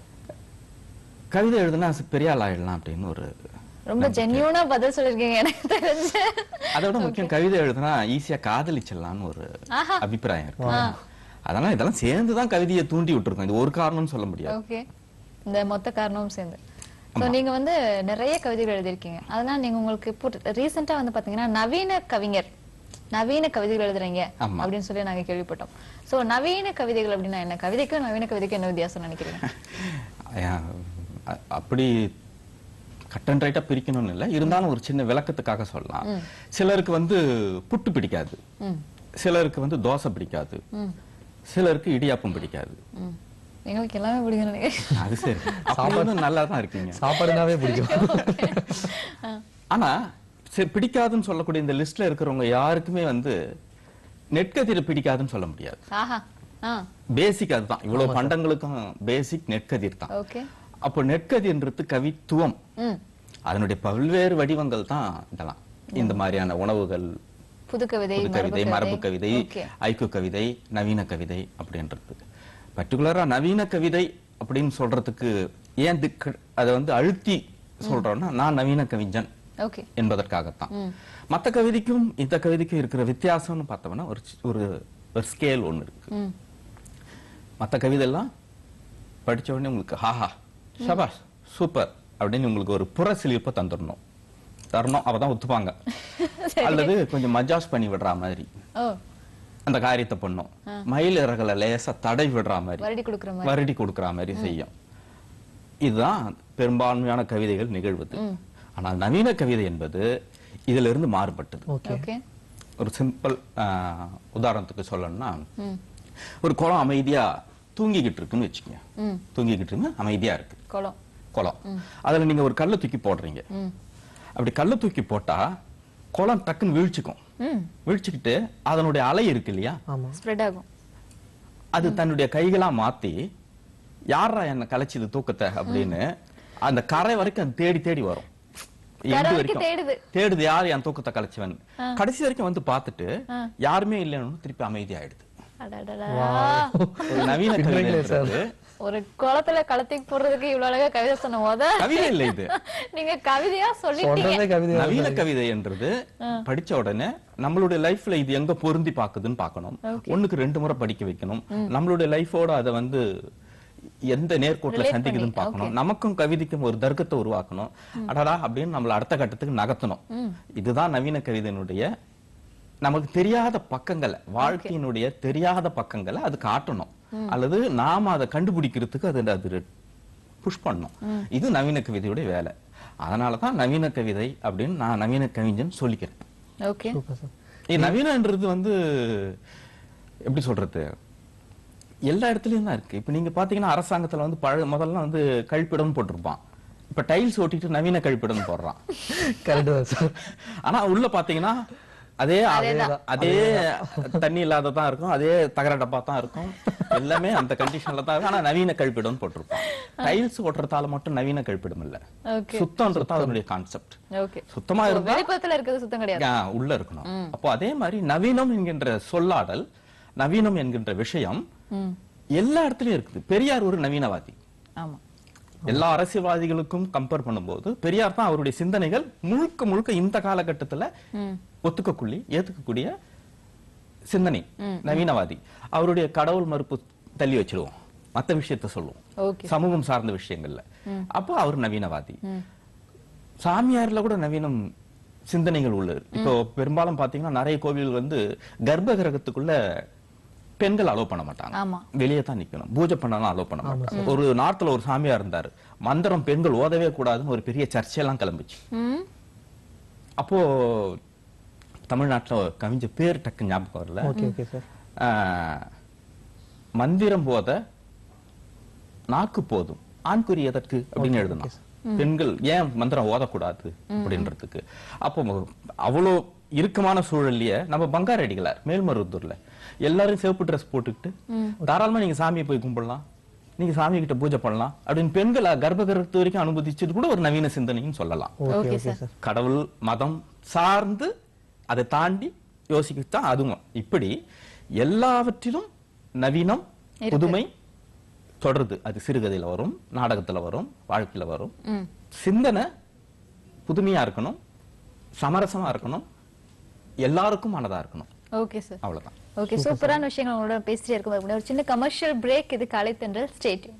கவிதை எழுதுனா பெரிய ஆள் ஆயிடலாம் அப்படின்னு ஒரு ரொம்ப ஜென்யூனா பதில் சொல்லிருக்கீங்க எனக்கு தெரிஞ்சு அதை விட முக்கியம் கவிதை எழுதுனா ஈஸியா காதலிச்சிடலாம்னு ஒரு அபிப்பிராயம் இருக்கு அதனால இதெல்லாம் சேர்ந்து தான் கவிதையை தூண்டி விட்டுருக்கோம் இது ஒரு காரணம்னு சொல்ல முடியாது ஓகே இந்த மொத்த காரணமும் சேர்ந்து சோ நீங்க வந்து நிறைய கவிதைகள் எழுதியிருக்கீங்க அதனால நீங்க உங்களுக்கு இப்போ ரீசெண்டா வந்து பாத்தீங்கன்னா நவீன கவிஞர் நவீன கவிதைகள் எழுதுறீங்க ஆமா. அப்படின்னு சொல்லி நாங்க கேள்விப்பட்டோம் சோ நவீன கவிதைகள் அப்படின்னா என்ன கவிதைக்கும் நவீன கவிதைக்கும் என்ன வித்தியாசம் நினைக்கிறீங்க அஹ் அ- அப்படி கட் அண்ட் ரைட்டா பிரிக்கணும்னு இல்லை இருந்தாலும் ஒரு சின்ன விளக்கத்துக்காக சொல்லலாம் சிலருக்கு வந்து புட்டு பிடிக்காது சிலருக்கு வந்து தோசை பிடிக்காது சிலருக்கு இடியாப்பம் பிடிக்காது ம். எங்களுக்கு எல்லாமே பிடிக்கும் நினைக்கிறேன் அது சரி அப்படி நல்லா தான் இருக்கீங்க சாப்பாடுனாவே பிடிக்கும் ஆனா சரி பிடிக்காதுன்னு சொல்லக்கூடிய இந்த லிஸ்ட்ல இருக்கிறவங்க யாருக்குமே வந்து நெற்கதிரை பிடிக்காதுன்னு சொல்ல முடியாது ஆஹா ஆ பேசிக் அதுதான் இவ்வளவு பண்டங்களுக்கும் பேசிக் நெற்கதிர் தான் ஓகே அப்போ நெற்கதிர்ன்றது கவித்துவம் ம் அதனுடைய பல்வேறு வடிவங்கள் தான் இதெல்லாம் இந்த மாதிரியான உணவுகள் புது கவிதை புது கவிதை மரபு கவிதை ஓகே ஐக்கு கவிதை நவீன கவிதை அப்படின்றது பர்டிகுலரா நவீன கவிதை அப்படின்னு சொல்றதுக்கு ஏன் திக்கு அதை வந்து அழுத்தி சொல்றோம்னா நான் நவீன கவிஞன் ஓகே என்பதற்காகத்தான் மத்த கவிதைக்கும் இந்த கவிதைக்கும் இருக்கிற வித்தியாசம்னு பார்த்தோம்னா ஒரு சி- ஒரு ஒரு ஸ்கேல் ஒண்ணு இருக்கு ம் மத்த கவிதை எல்லாம் படிச்ச உடனே உங்களுக்கு ஹாஹா சபாஷ் சூப்பர் அப்படின்னு உங்களுக்கு ஒரு புற சிலிர்ப்பை தந்துடணும் தரணும் அப்பதான் ஒத்துப்பாங்க அல்லது கொஞ்சம் மஜாஸ் பண்ணி விடுற மாதிரி ஓ அந்த காரியத்தை பண்ணும் மயில் இறகல லேசா தடை விடுற மாதிரி வருடி கொடுக்குற மாதிரி வருடி கொடுக்கிற மாதிரி செய்யும் இதுதான் பெரும்பான்மையான கவிதைகள் நிகழ்வது ஆனால் நவீன கவிதை என்பது இதுல இருந்து மாறுபட்டது ஓகே ஓகே ஒரு சிம்பிள் உதாரணத்துக்கு சொல்லணும்னா ஒரு குளம் அமைதியா தூங்கிக்கிட்டு இருக்குன்னு வச்சுக்கோங்க ம் தூங்கிக்கிட்டு இருக்கு அமைதியா இருக்கு குளம் குளம் அதுல நீங்க ஒரு கல்லை தூக்கி போடுறீங்க அப்படி கல்லை தூக்கி போட்டா குளம் டக்குன்னு வீழ்ச்சிக்கும் வீழ்ச்சிக்கிட்டு அதனுடைய அலை இருக்கு இல்லையா ஸ்ப்ரெட் ஆகும் அது தன்னுடைய கைகளா மாத்தி யாரா என்ன கலைச்சது தூக்கத்தை அப்படின்னு அந்த கரை வரைக்கும் அது தேடி தேடி வரும் கரை எண்டு வரைக்கும் தேடுது. தேடுது யார் என் தூக்கத்தை கலைச்சவன் கடைசி வரைக்கும் வந்து பார்த்துட்டு யாருமே இல்லைன்னு திருப்பி அமைதி ஆயிடுது அடடடா. ஒரு நவீன கவிதைன்றது ஒரு குளத்துல களத்துக்கு போடுறதுக்கு இவ்வளவு அழகா கவிதை சொன்ன போத கவிதை இல்ல இது நீங்க கவிதையா சொல்லிட்டீங்க சொல்றதே கவிதை நவீன கவிதை என்றது படிச்ச உடனே நம்மளுடைய லைஃப்ல இது எங்க பொருந்தி பாக்குதுன்னு பார்க்கணும் ஒண்ணுக்கு ரெண்டு முறை படிக்க வைக்கணும் நம்மளுடைய லைஃபோட அதை வந்து எந்த நேர்கோட்டில் Relate சந்திக்குதுன்னு பண்ணி, பார்க்கணும் நமக்கும் கவிதைக்கும் ஒரு தர்க்கத்தை உருவாக்கணும் அடடா அப்படின்னு நம்மள அடுத்த கட்டத்துக்கு நகர்த்தணும் இதுதான் நவீன கவிதையினுடைய நமக்கு தெரியாத பக்கங்களை வாழ்க்கையினுடைய தெரியாத பக்கங்களை அது காட்டணும் அல்லது நாம அதை கண்டுபிடிக்கிறதுக்கு அது அது புஷ் பண்ணணும் இது நவீன கவிதையுடைய வேலை அதனாலதான் நவீன கவிதை அப்படின்னு நான் நவீன கவிஞன் சொல்லிக்கிறேன் ஓகே இது நவீனன்றது வந்து எப்படி சொல்றது எல்லா இடத்துலயும் தான் இருக்கு இப்ப நீங்க பாத்தீங்கன்னா அரசாங்கத்துல வந்து பழ முதல்ல வந்து கழிப்பிடம் போட்டிருப்பான் இப்ப டைல்ஸ் ஒட்டிட்டு நவீன கழிப்பிடம் போடுறான் கரெக்ட் தான் சார் ஆனா உள்ள பாத்தீங்கன்னா அதே அதே தண்ணி இல்லாததான் இருக்கும் அதே தகர டப்பா தான் இருக்கும் எல்லாமே அந்த கண்டிஷன்ல தான் இருக்கும் ஆனா நவீன கழிப்பிடம் போட்டிருப்பான் டைல்ஸ் ஓட்டுறதால மட்டும் நவீன கழிப்பிடம் இல்ல ஓகே சுத்தம்ன்றது அதனுடைய கான்செப்ட் ஓகே சுத்தமா இருந்தா வெளிப்புறத்துல இருக்கிறது சுத்தம் கிடையாது ஆ, உள்ள இருக்கணும் அப்போ அதே மாதிரி நவீனம் என்கின்ற சொல்லாடல் நவீனம் என்கின்ற விஷயம் எல்லா இடத்துலயும் இருக்குது பெரியார் ஒரு நவீனவாதி ஆமா எல்லா அரசியல்வாதிகளுக்கும் கம்பேர் பண்ணும்போது பெரியார் தான் அவருடைய சிந்தனைகள் முழுக்க முழுக்க இந்த காலகட்டத்துல ஒத்துக்கக்கூடிய ஏத்துக்கக்கூடிய சிந்தனை நவீனவாதி அவருடைய கடவுள் மறுப்பு தள்ளி வச்சிருவோம் மத்த விஷயத்த சொல்லுவோம் ஓகே சமூகம் சார்ந்த விஷயங்கள்ல அப்போ அவர் நவீனவாதி சாமியார்ல கூட நவீனம் சிந்தனைகள் உள்ளது இப்போ பெரும்பாலும் பாத்தீங்கன்னா நிறைய கோவில் வந்து கர்ப்ப கிரகத்துக்குள்ள பெண்கள் அலோவ் பண்ண மாட்டாங்க ஆமா. வெளியே தான் நிக்கணும் பூஜை பண்ணலாம் அலோவ் பண்ண மாட்டாங்க ஒரு நார்த்ல ஒரு சாமியார் இருந்தாரு மந்திரம் பெண்கள் ஓதவே கூடாதுன்னு ஒரு பெரிய சர்ச்சையெல்லாம் கிளம்பிச்சு ம் அப்போ தமிழ்நாட்டுல ஒரு கவிஞர் பேர் டக்கு ஞாபகம் வரல ஓகே ஓகே சார் ஆஹ், மந்திரம் போத நாக்கு போதும் ஆண்குறி எதற்கு அப்படின்னு எழுதணும் பெண்கள் ஏன் மந்திரம் ஓதக்கூடாது அப்படின்றதுக்கு அப்போ அவ்வளோ இறுக்கமான சூழல்லையே நம்ம பங்காரு அடிகளார் மேல்மருவத்தூர்ல எல்லாரும் சிவப்பு ட்ரெஸ் போட்டுக்கிட்டு தாராளமா நீங்க சாமியை போய் கும்பிடலாம் நீங்க சாமி கிட்ட பூஜை பண்ணலாம் அப்படின்னு பெண்களை கர்ப்ப கிரகத்து வரைக்கும் அனுமதிச்சது கூட ஒரு நவீன சிந்தனைன்னு சொல்லலாம் okay okay okay sir sir கடவுள் மதம் சார்ந்து அதை தாண்டி யோசிக்கத்தான் அதுவும் இப்படி எல்லாவற்றிலும் நவீனம் இருக்கு. புதுமை தொடருது அது சிறுகதையில வரும் நாடகத்துல வரும் வாழ்க்கையில வரும் ம் சிந்தனை புதுமையா இருக்கணும் சமரசமா இருக்கணும் எல்லாருக்கும் ஆனதா இருக்கணும் ஓகே சார் அவ்வளவுதான் ஓகே சூப்பரான விஷயங்கள் உங்களோட பேசிட்டே இருக்கும் ஒரு சின்ன கமர்ஷியல் பிரேக் இது காலை தென்றல் ஸ்டேட்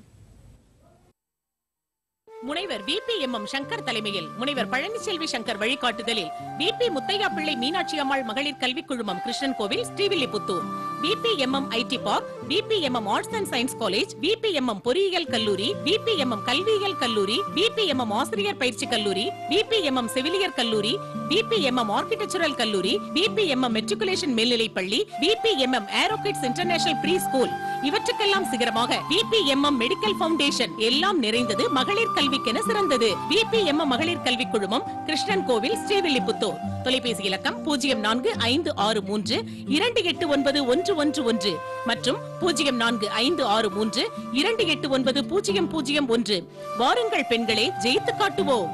முனைவர் விபி எம் எம் சங்கர் தலைமையில் முனைவர் பழனிசெல்வி சங்கர் வழிகாட்டுதலில் விபி முத்தையா பிள்ளை மீனாட்சி அம்மாள் மகளிர் கல்விக் குழுமம் Krishnan Kovil Srivilliputhur VP M M IT park VP M M arts and science college VP M M பொறியியல் கல்லூரி விபி எம் எம் கல்வியியல் கல்லூரி விபி எம் எம் ஆசிரியர் பயிற்சி கல்லூரி விபி எம் எம் செவிலியர் கல்லூரி விபி எம் எம் ஆர்கிடெக்சரல் கல்லூரி விபி எம் எம் மெட்ரிகுலேஷன் மேல்நிலைப் பள்ளி VP M M Aerokids international pre school இவற்றுக்கெல்லாம் சிகரமாக VP M M medical foundation எல்லாம் நிறைந்தது மகளிர் கல்விக்கென சிறந்தது விபி எம் எம் மகளிர் கல்விக் குழுமம் கிருஷ்ணன் கோவில் ஸ்ரீவில்லிபுத்தூர் தொலைபேசி இலக்கம் பூஜ்ஜியம் நான்கு ஐந்து ஆறு மூன்று இரண்டு எட்டு ஒன்பது ஒன்று ஒன்று ஒன்று மற்றும் பூஜ்ஜியம் நான்கு ஐந்து ஆறு மூன்று இரண்டு எட்டு ஒன்பது பூஜ்ஜியம் பூஜ்ஜியம் ஒன்று வாருங்கள் பெண்களே ஜெயித்து காட்டுவோம்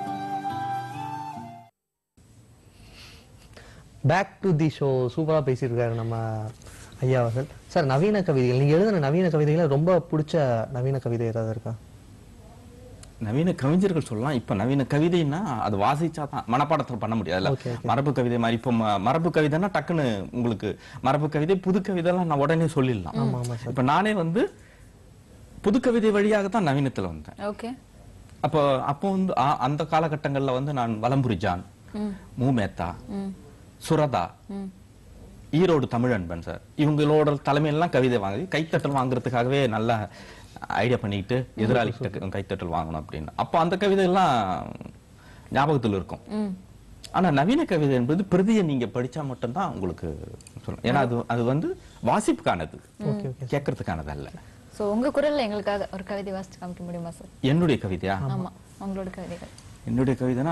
பேக் டு தி ஷோ சூப்பரா பேசியிருக்காரு நம்ம ஐயா அவர்கள் சார் நவீன கவிதைகள் நீங்க எழுதின நவீன கவிதைகளை ரொம்ப பிடிச்ச நவீன கவிதை ஏதாவது இருக்கா நவீன கவிஞர்கள் சொல்லலாம் இப்ப நவீன கவிதைன்னா அது வாசிச்சா தான் மனப்பாடத்தில் பண்ண முடியாதுல்ல Okay, okay. மரபு கவிதை மாதிரி இப்போ ம- மரபு கவிதைன்னா டக்குன்னு உங்களுக்கு மரபு கவிதை புது கவிதைலாம் நான் உடனே சொல்லிடலாம் ஆமா, ஆமா சார். இப்ப நானே வந்து புது கவிதை வழியாக தான் நவீனத்துல வந்தேன் ஓகே அப்போ அப்போ வந்து ஆ- அந்த காலகட்டங்கள்ல வந்து நான் வலம்புரி ஜான் மூமேத்தா சுரதா ஈரோடு தமிழன்பன் சார் இவங்களோட தலைமையெல்லாம் கவிதை வாங்கி கைத்தட்டல் வாங்குறதுக்காகவே நல்லா ஐடியா பண்ணிக்கிட்டு எதிராளி கிட்ட கைத்தட்டல் வாங்கணும் அப்படின்னு அப்போ அந்த கவிதை எல்லாம் ஞாபகத்தில் இருக்கும் ஆனா நவீன கவிதை என்பது பிரதியை நீங்க படிச்சா மட்டும்தான் உங்களுக்கு சொல்லணும் ஏன்னா அது அது வந்து வாசிப்புக்கானது கேட்கறதுக்கானது அல்ல சோ உங்க குரல்ல எங்களுக்காக ஒரு கவிதை வாசிச்சு காமிக்க முடியுமா சார் என்னுடைய கவிதையா ஆமா உங்களோட கவிதைகள் என்னுடைய கவிதைனா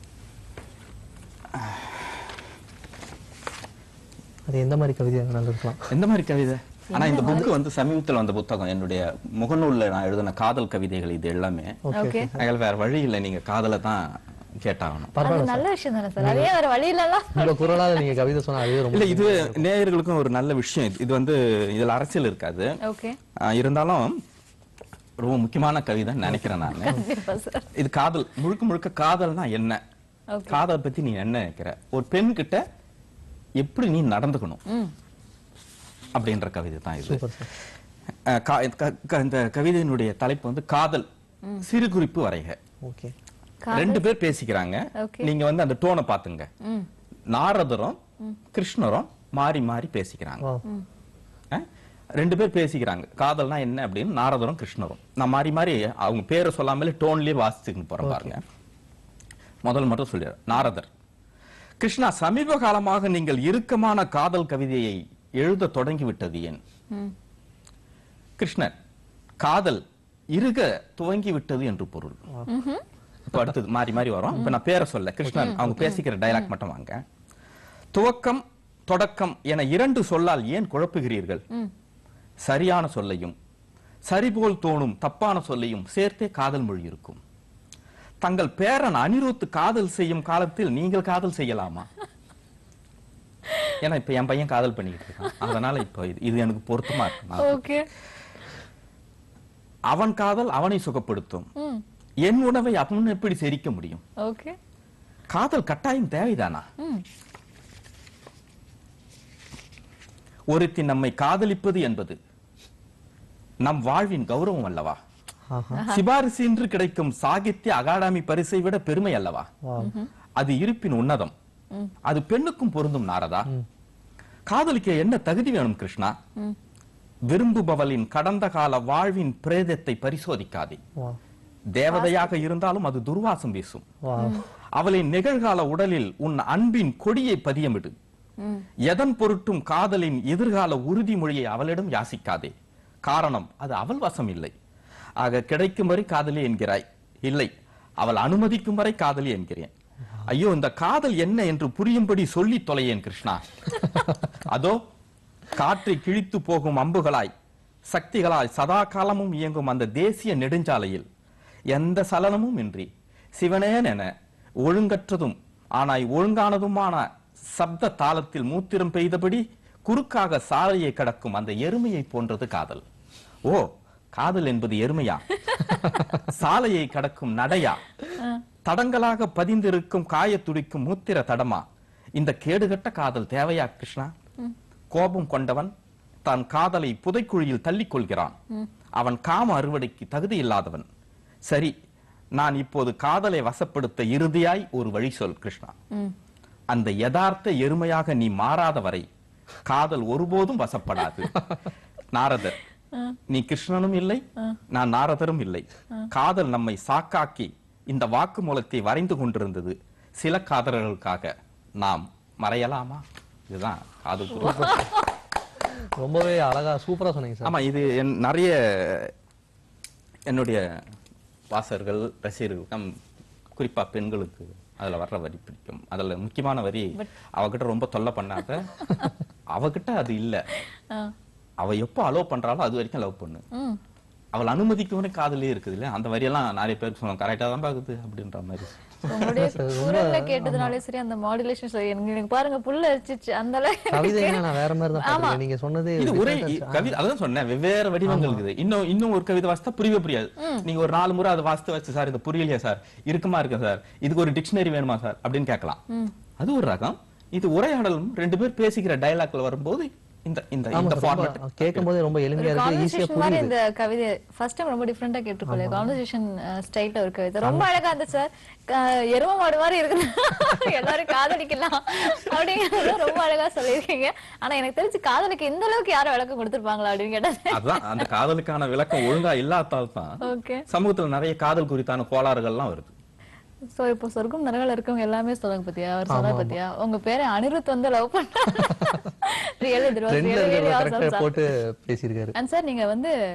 அது எந்த மாதிரி கவிதையாக வேணாலும் இருக்கலாம் எந்த மாதிரி கவிதை ஆனா இந்த புக்கு வந்து சமீபத்தில் வந்த புத்தகம் என்னுடைய முகநூல்ல நான் எழுதின காதல் கவிதைகள் இது எல்லாமே ஓகே அதில் வேற வழி இல்லை நீங்க காதலை தான் கேட்டாகணும் அது நல்ல விஷயம் தானே சார் அதே வேற வழி இல்லலாம் உங்க குரலால நீங்க கவிதை சொன்னா அதுவே ரொம்ப இல்ல இது நேயர்களுக்கும் ஒரு நல்ல விஷயம் இது. இது வந்து இதுல அரசியல் இருக்காது ஓகே ஆஹ் இருந்தாலும் ரொம்ப முக்கியமான கவிதை நினைக்கிறேன் நான் கண்டிப்பா சார் இது காதல் முழுக்க முழுக்க காதல்னா என்ன ஓகே காதல் பத்தி நீ என்ன நினைக்கிற ஒரு பெண் கிட்ட எப்படி நீ நடந்துக்கணும் ம் அப்படின்ற கவிதை தான் இது சூப்பர் சார் அஹ் கா- க- க- இந்த கவிதையினுடைய தலைப்பு வந்து காதல் சிறு குறிப்பு வரைக ஓகே ரெண்டு பேர் பேசிக்கிறாங்க Okay. நீங்க வந்து அந்த டோனை பாத்துங்க ம் நாரதரும் கிருஷ்ணரும் மாறி மாறி பேசிக்கிறாங்க வா அஹ் ரெண்டு பேர் பேசிக்கிறாங்க காதல்னா என்ன அப்படின்னு நாரதரும் கிருஷ்ணரும் நான் மாறி மாறி அவங்க பேரை சொல்லாமலே டோன்லயே வாசிச்சுக்கிட்டு போறேன் பாருங்க முதல் மட்டும் சொல்லிடுறேன் நாரதர் கிருஷ்ணா சமீப காலமாக நீங்கள் இறுக்கமான காதல் கவிதையை எழுத தொடங்கி விட்டது ஏன் ம் கிருஷ்ணன் காதல் இருக துவங்கி விட்டது என்று பொருள் இப்ப அடுத்தது மாறி மாறி வரும் இப்ப நான் பேரை சொல்ல கிருஷ்ணன் அவங்க பேசிக்கிற டயலாக் மட்டும் வாங்க துவக்கம் தொடக்கம் என இரண்டு சொல்லால் ஏன் குழப்புகிறீர்கள் சரியான சொல்லையும் சரிபோல் தோணும் தப்பான சொல்லையும் சேர்த்தே காதல் மொழி இருக்கும் தங்கள் பேரன் அனிருத் காதல் செய்யும் காலத்தில் நீங்கள் காதல் செய்யலாமா ஏன்னா இப்ப என் பையன் காதல் பண்ணிக்கிட்டு இருக்கான் அதனால இப்ப இது இது எனக்கு பொருத்தமா இருக்கு நான் ஓகே அவன் காதல் அவனை சுகப்படுத்தும் ம் என் உணவை அவன் எப்படி செரிக்க முடியும் ஓகே காதல் கட்டாயம் தேவைதானா ம் ஒருத்தி நம்மை காதலிப்பது என்பது நம் வாழ்வின் கௌரவம் அல்லவா ஆஹா சிபாரிசு இன்று கிடைக்கும் சாகித்ய அகாடமி பரிசை விட பெருமை அல்லவா வா அது இருப்பின் உன்னதம் அது பெண்ணுக்கும் பொருந்தும் நாரதா காதலிக்க என்ன தகுதி வேணும் கிருஷ்ணா விரும்புபவளின் கடந்த கால வாழ்வின் பிரேதத்தை பரிசோதிக்காதே வா தேவதையாக இருந்தாலும் அது துர்வாசம் வீசும் வா அவளின் நிகழ்கால உடலில் உன் அன்பின் கொடியை பதியமிடு எதன் பொருட்டும் காதலின் எதிர்கால உறுதிமொழியை அவளிடம் யாசிக்காதே காரணம் அது அவள் வசம் இல்லை ஆக கிடைக்கும் வரை காதலி என்கிறாய் இல்லை அவள் அனுமதிக்கும் வரை காதலி என்கிறேன் ஐயோ இந்த காதல் என்ன என்று புரியும்படி சொல்லி தொலையேன் கிருஷ்ணா அதோ காற்றை கிழித்து போகும் அம்புகளாய் சக்திகளாய் சதா காலமும் இயங்கும் அந்த தேசிய நெடுஞ்சாலையில் எந்த சலனமும் இன்றி சிவனேன் என ஒழுங்கற்றதும் ஆனாய் ஒழுங்கானதுமான சப்த தாளத்தில் மூத்திரம் பெய்தபடி குறுக்காக சாலையை கடக்கும் அந்த எருமையை போன்றது காதல் ஓ காதல் என்பது எருமையா சாலையை கடக்கும் நடையா தடங்களாக பதிந்திருக்கும் காயத் துடிக்கும் மூத்திர தடமா இந்த கேடுகட்ட காதல் தேவையா கிருஷ்ணா கோபம் கொண்டவன் தன் காதலை புதைக்குழியில் தள்ளிக் கொள்கிறான் அவன் காம அறுவடைக்கு தகுதி இல்லாதவன் சரி நான் இப்போது காதலை வசப்படுத்த இறுதியாய் ஒரு வழி சொல் கிருஷ்ணா அந்த யதார்த்த எருமையாக நீ மாறாத வரை காதல் ஒருபோதும் வசப்படாது நாரதர் நீ கிருஷ்ணனும் இல்லை நான் நாரதரும் இல்லை காதல் நம்மை சாக்காக்கி இந்த வாக்குமூலத்தை வரைந்து கொண்டிருந்தது சில காதலர்களுக்காக நாம் மறையலாமா இதுதான் காதல் புரிதல். ரொம்பவே அழகா சூப்பரா சொன்னீங்க சார் ஆமா இது என் நிறைய என்னுடைய வாசகர்கள் ரசிகர்கள் நம் குறிப்பா பெண்களுக்கு அதுல வர்ற வரி பிடிக்கும் அதுல முக்கியமான வரி அவகிட்ட ரொம்ப தொல்லை பண்ணாத அவகிட்ட அது இல்ல அவ எப்போ அலோ பண்றாளோ அது வரைக்கும் லவ் பண்ணு ம் அவள் அனுமதிக்கவனே காதலே இருக்குது இல்ல அந்த வரியெல்லாம் நிறைய பேருக்கு சொன்னோம் கரெக்டா தான் பாக்குது அப்படின்ற மாதிரி உங்களுடைய குரல்ல கேட்டதுனாலே சரி அந்த மாடுலேஷன் சரி எனக்கு எனக்கு பாருங்க புல்ல அரிச்சிச்சு அந்த அளவுக்கு கவிதைனா நான் வேற மாதிரி தான் ஆமா. பார்த்திருக்கேன். நீங்க சொன்னது இது ஒரே different ஆ- கவிதை அதான் சொன்னேன் வெவ்வேறு வடிவங்கள் இருக்குது இன்னும் இன்னும் ஒரு கவிதை வாசித்தா புரியவே புரியாது நீங்க ஒரு நாலு முறை அதை வாசித்து வச்சு சார் இது புரியலையா சார் இருக்குமா இருக்கு சார் இதுக்கு ஒரு டிக்ஷனரி வேணுமா சார் அப்படின்னு கேட்கலாம் அது ஒரு ரகம் இது உரையாடலும் ரெண்டு பேர் பேசிக்கிற டயலாக்ல வரும்போது இந்த இந்த ஆமா இந்த சார், ஃபார்மேட் ரொம்ப கேட்கும் போதே ரொம்ப ஒரு எளிமையா இருக்கு ஈஸியா கான்வர்சேஷன் மாதிரி புரியுது இந்த கவிதை ஃபர்ஸ்ட் டைம் ரொம்ப டிஃப்ரெண்டா கேட்டிருக்கோம் கான்வர்சேஷன் ஸ்டைல்ல ஒரு கவிதை ரொம்ப அழகா இருந்துச்சு சார் க- எரும மாடு மாதிரி இருக்கு எல்லாரும் காதலிக்கலாம் அப்படிங்கறத ரொம்ப அழகா சொல்லியிருக்கீங்க ஆனா எனக்கு தெரிஞ்சு காதலுக்கு இந்த அளவுக்கு யாரும் விளக்கம் கொடுத்திருப்பாங்களா அப்படின்னு கேட்டது அதுதான் அந்த காதலுக்கான விளக்கம் ஒழுங்கா இல்லாதால் தான் ஓகே சமூகத்துல நிறைய காதல் குறித்தான கோளாறுகள்லாம் வருது சோ இப்போ சொர்க்கம் நரகல இருக்கவங்க எல்லாமே சொல்லுங்க பத்தியா அவர் சொன்னா பத்தியா உங்க பேரை அனிருத் வந்து லவ் பண்ண ரியல் இது ட்ரெண்ட்ல இருக்கிறத கரெக்டா போட்டு பேசியிருக்காரு அண்ட் சார் நீங்க வந்து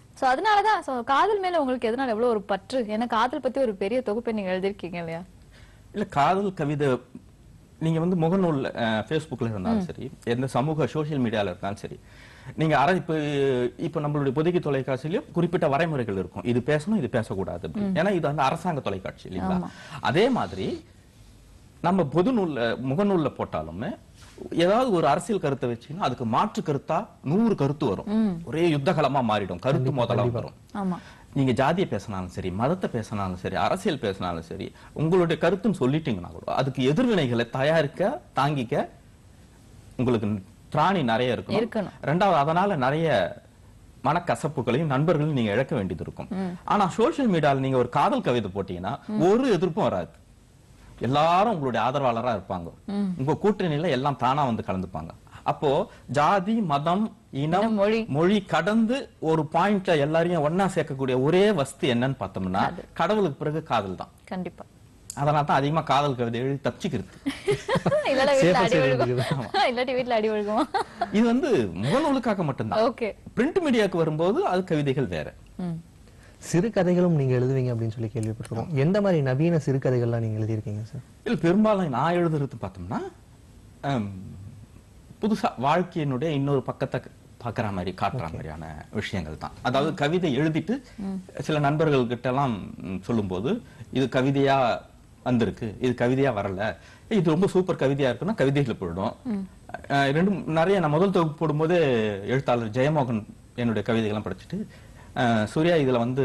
சோ அதனாலதான் so காதல் மேல உங்களுக்கு எதனால எவ்வளவு ஒரு பற்று ஏன்னா காதல் பத்தி ஒரு பெரிய தொகுப்பை நீங்க எழுதிருக்கீங்க இல்லையா இல்ல காதல் கவிதை நீங்க வந்து முகநூல்ல ஃபேஸ்புக்ல இருந்தாலும் சரி எந்த சமூக சோஷியல் மீடியால இருந்தாலும் சரி நீங்க அரை இப்ப இப்ப நம்மளுடைய பொதுக்கி தொலைக்காட்சியிலயும் குறிப்பிட்ட வரைமுறைகள் இருக்கும் இது பேசணும் இது பேசக்கூடாது அப்படி. ஏன்னா இது வந்து அரசாங்க தொலைக்காட்சி இல்லைங்களா அதே மாதிரி நம்ம பொது நூல்ல முகநூல்ல போட்டாலுமே ஏதாவது ஒரு அரசியல் கருத்தை வச்சீங்கன்னா அதுக்கு மாற்று கருத்தா நூறு கருத்து வரும் ஒரே யுத்தகலமா மாறிடும் கருத்து மோதலாம் வரும் ஆமா நீங்க ஜாதியை பேசினாலும் சரி மதத்தை பேசினாலும் சரி அரசியல் பேசினாலும் சரி உங்களுடைய கருத்துன்னு சொல்லிட்டீங்கன்னா கூட அதுக்கு எதிர்வினைகளை தயாரிக்க தாங்கிக்க உங்களுக்கு திராணி நிறைய இருக்கணும் இருக்கணும். ரெண்டாவது அதனால நிறைய மனக்கசப்புகளையும் நண்பர்களையும் நீங்க இழக்க வேண்டியது இருக்கும் ஆனா சோஷியல் மீடியால நீங்க ஒரு காதல் கவிதை போட்டீங்கன்னா ஒரு எதிர்ப்பும் வராது எல்லாரும் உங்களுடைய ஆதரவாளரா இருப்பாங்க உங்க கூட்டணியில எல்லாம் தானா வந்து கலந்துப்பாங்க அப்போ ஜாதி மதம் இனம் இனம், மொழி. மொழி கடந்து ஒரு பாயிண்ட்ல எல்லாரையும் ஒண்ணா சேர்க்கக்கூடிய ஒரே வஸ்து என்னன்னு பார்த்தோம்னா கடவுளுக்கு பிறகு காதல் தான் கண்டிப்பா அதனால தான் அதிகமா காதல் கவிதை எழுதி தப்பிச்சுக்கிறது இல்லடா வீட்ல Safe ஆ அடி side விழுகும் இல்லாட்டி வீட்ல அடி விழுகுமா இது வந்து முகநூலுக்காக மட்டும்தான் ஓகே பிரிண்ட் மீடியாவுக்கு வரும்போது அது கவிதைகள் வேற சிறுகதைகளும் நீங்க எழுதுவீங்க அப்படின்னு சொல்லி கேள்விப்பட்டிருக்கோம் எந்த மாதிரி நவீன சிறுகதைகள்லாம் நீங்க எழுதியிருக்கீங்க சார் இல்ல பெரும்பாலும் நான் எழுதுறது பார்த்தோம்னா ஹம், புதுசா வாழ்க்கையினுடைய இன்னொரு பக்கத்தை பார்க்குற மாதிரி காட்டுற மாதிரியான விஷயங்கள் தான் அதாவது கவிதை எழுதிட்டு சில நண்பர்கள் கிட்ட எல்லாம் ம், சொல்லும்போது இது கவிதையா வந்திருக்கு இது கவிதையா வரல ஏய், இது ரொம்ப சூப்பர் கவிதையா இருக்குன்னா கவிதைகள் போயிடும் அஹ், ரெண்டு நிறைய நான் முதல் தொகுப்பு போடும்போது எழுத்தாளர் ஜெயமோகன் என்னுடைய கவிதைகள்லாம் படிச்சுட்டு அஹ், சூர்யா இதுல வந்து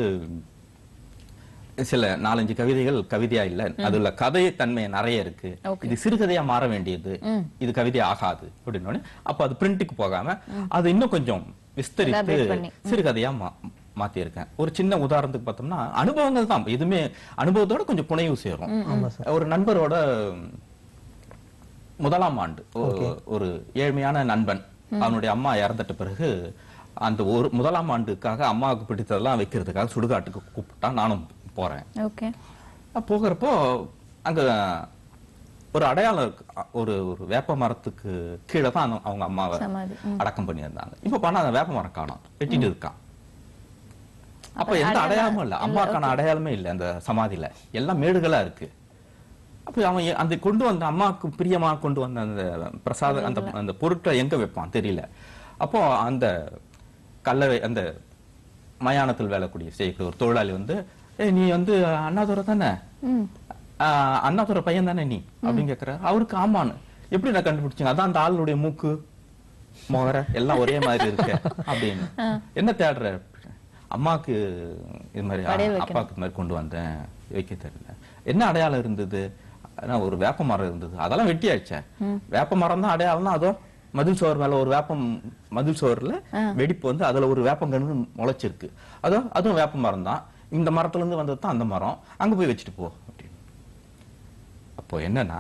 சில நாலஞ்சு கவிதைகள் கவிதையா இல்ல அதுல கதை தன்மை நிறைய இருக்கு Okay. இது சிறுகதையா மாற வேண்டியது இது கவிதை ஆகாது அப்படின்னு உடனே, அப்ப அது பிரிண்ட்டுக்கு போகாம அது இன்னும் கொஞ்சம் விஸ்தரித்து Elaborate பண்ணி. சிறுகதையா மா மாத்தியிருக்கேன் ஒரு சின்ன உதாரணத்துக்கு பார்த்தோம்னா அனுபவங்கள் தான் எதுவுமே அனுபவத்தோட கொஞ்சம் புனைவு சேரும் ஒரு நண்பரோட முதலாம் ஆண்டு ஒ- ஒரு ஏழ்மையான நண்பன் அவனுடைய அம்மா இறந்துட்ட பிறகு அந்த ஒரு முதலாம் ஆண்டுக்காக அம்மாவுக்கு பிடித்ததெல்லாம் வைக்கிறதுக்காக சுடுகாட்டுக்கு கூப்பிட்டான் நானும் போறேன் ஓகே அப்ப போகிறப்போ அங்க ஒரு அடையாளம் இருக்கு அ- ஒரு ஒரு வேப்ப மரத்துக்கு கீழே தான் அந்த- அவங்க அம்மாவை சமாதி. அடக்கம் பண்ணியிருந்தாங்க இப்ப பண்ண அந்த வேப்ப மரம் காணோம் வெட்டிட்டு இருக்கான் அப்ப எந்த அடையாளம் அடையாளமும் இல்ல இல்ல, அம்மாக்கான அடையாளமே இல்ல அந்த சமாதியில எல்லாம் மேடுகளா இருக்கு அப்ப அவன் எ- அந்த கொண்டு வந்த அம்மாவுக்கு பிரியமா கொண்டு வந்த அந்த பிரசாத அந்த அந்த பொருட்களை எங்க வைப்பான் தெரியல அப்போ அந்த கல்லறை அந்த மயானத்தில் வேலைக்கூடிய செய்யக்கூடிய ஒரு தொழிலாளி வந்து ஏய் நீ வந்து அண்ணாதுரை தானே ஆஹ், அண்ணாதுரை பையன் தானே நீ அப்படின்னு கேக்குறாரு அவருக்கு ஆமான்னு எப்படி நான் கண்டுபிடிச்சீங்க அதான் அந்த ஆளுடைய மூக்கு முகர எல்லாம் ஒரே மாதிரி இருக்கு அப்படின்னு என்ன தேடுற அம்மாக்கு இது மாதிரி ஆ, படையல் வைக்கணும். அப்பாவுக்கு இது மாதிரி கொண்டு வந்தேன் வைக்க தெரியல என்ன அடையாளம் இருந்தது ஆனா ஒரு வேப்ப மரம் இருந்தது அதெல்லாம் வெட்டி ஆயிடுச்சேன் வேப்ப மரம் தான் அடையாளம்னா அதோ மதில் சுவர் மேல ஒரு வேப்பம் மதில் சுவர்ல வெடிப்பு வந்து அதுல ஒரு வேப்பங்கன்று முளைச்சிருக்கு அதோ அதுவும் வேப்ப மரம் தான் இந்த மரத்துல இருந்து வந்தது தான் அந்த மரம் அங்க போய் வச்சுட்டு போ அப்படின்னு அப்போ என்னன்னா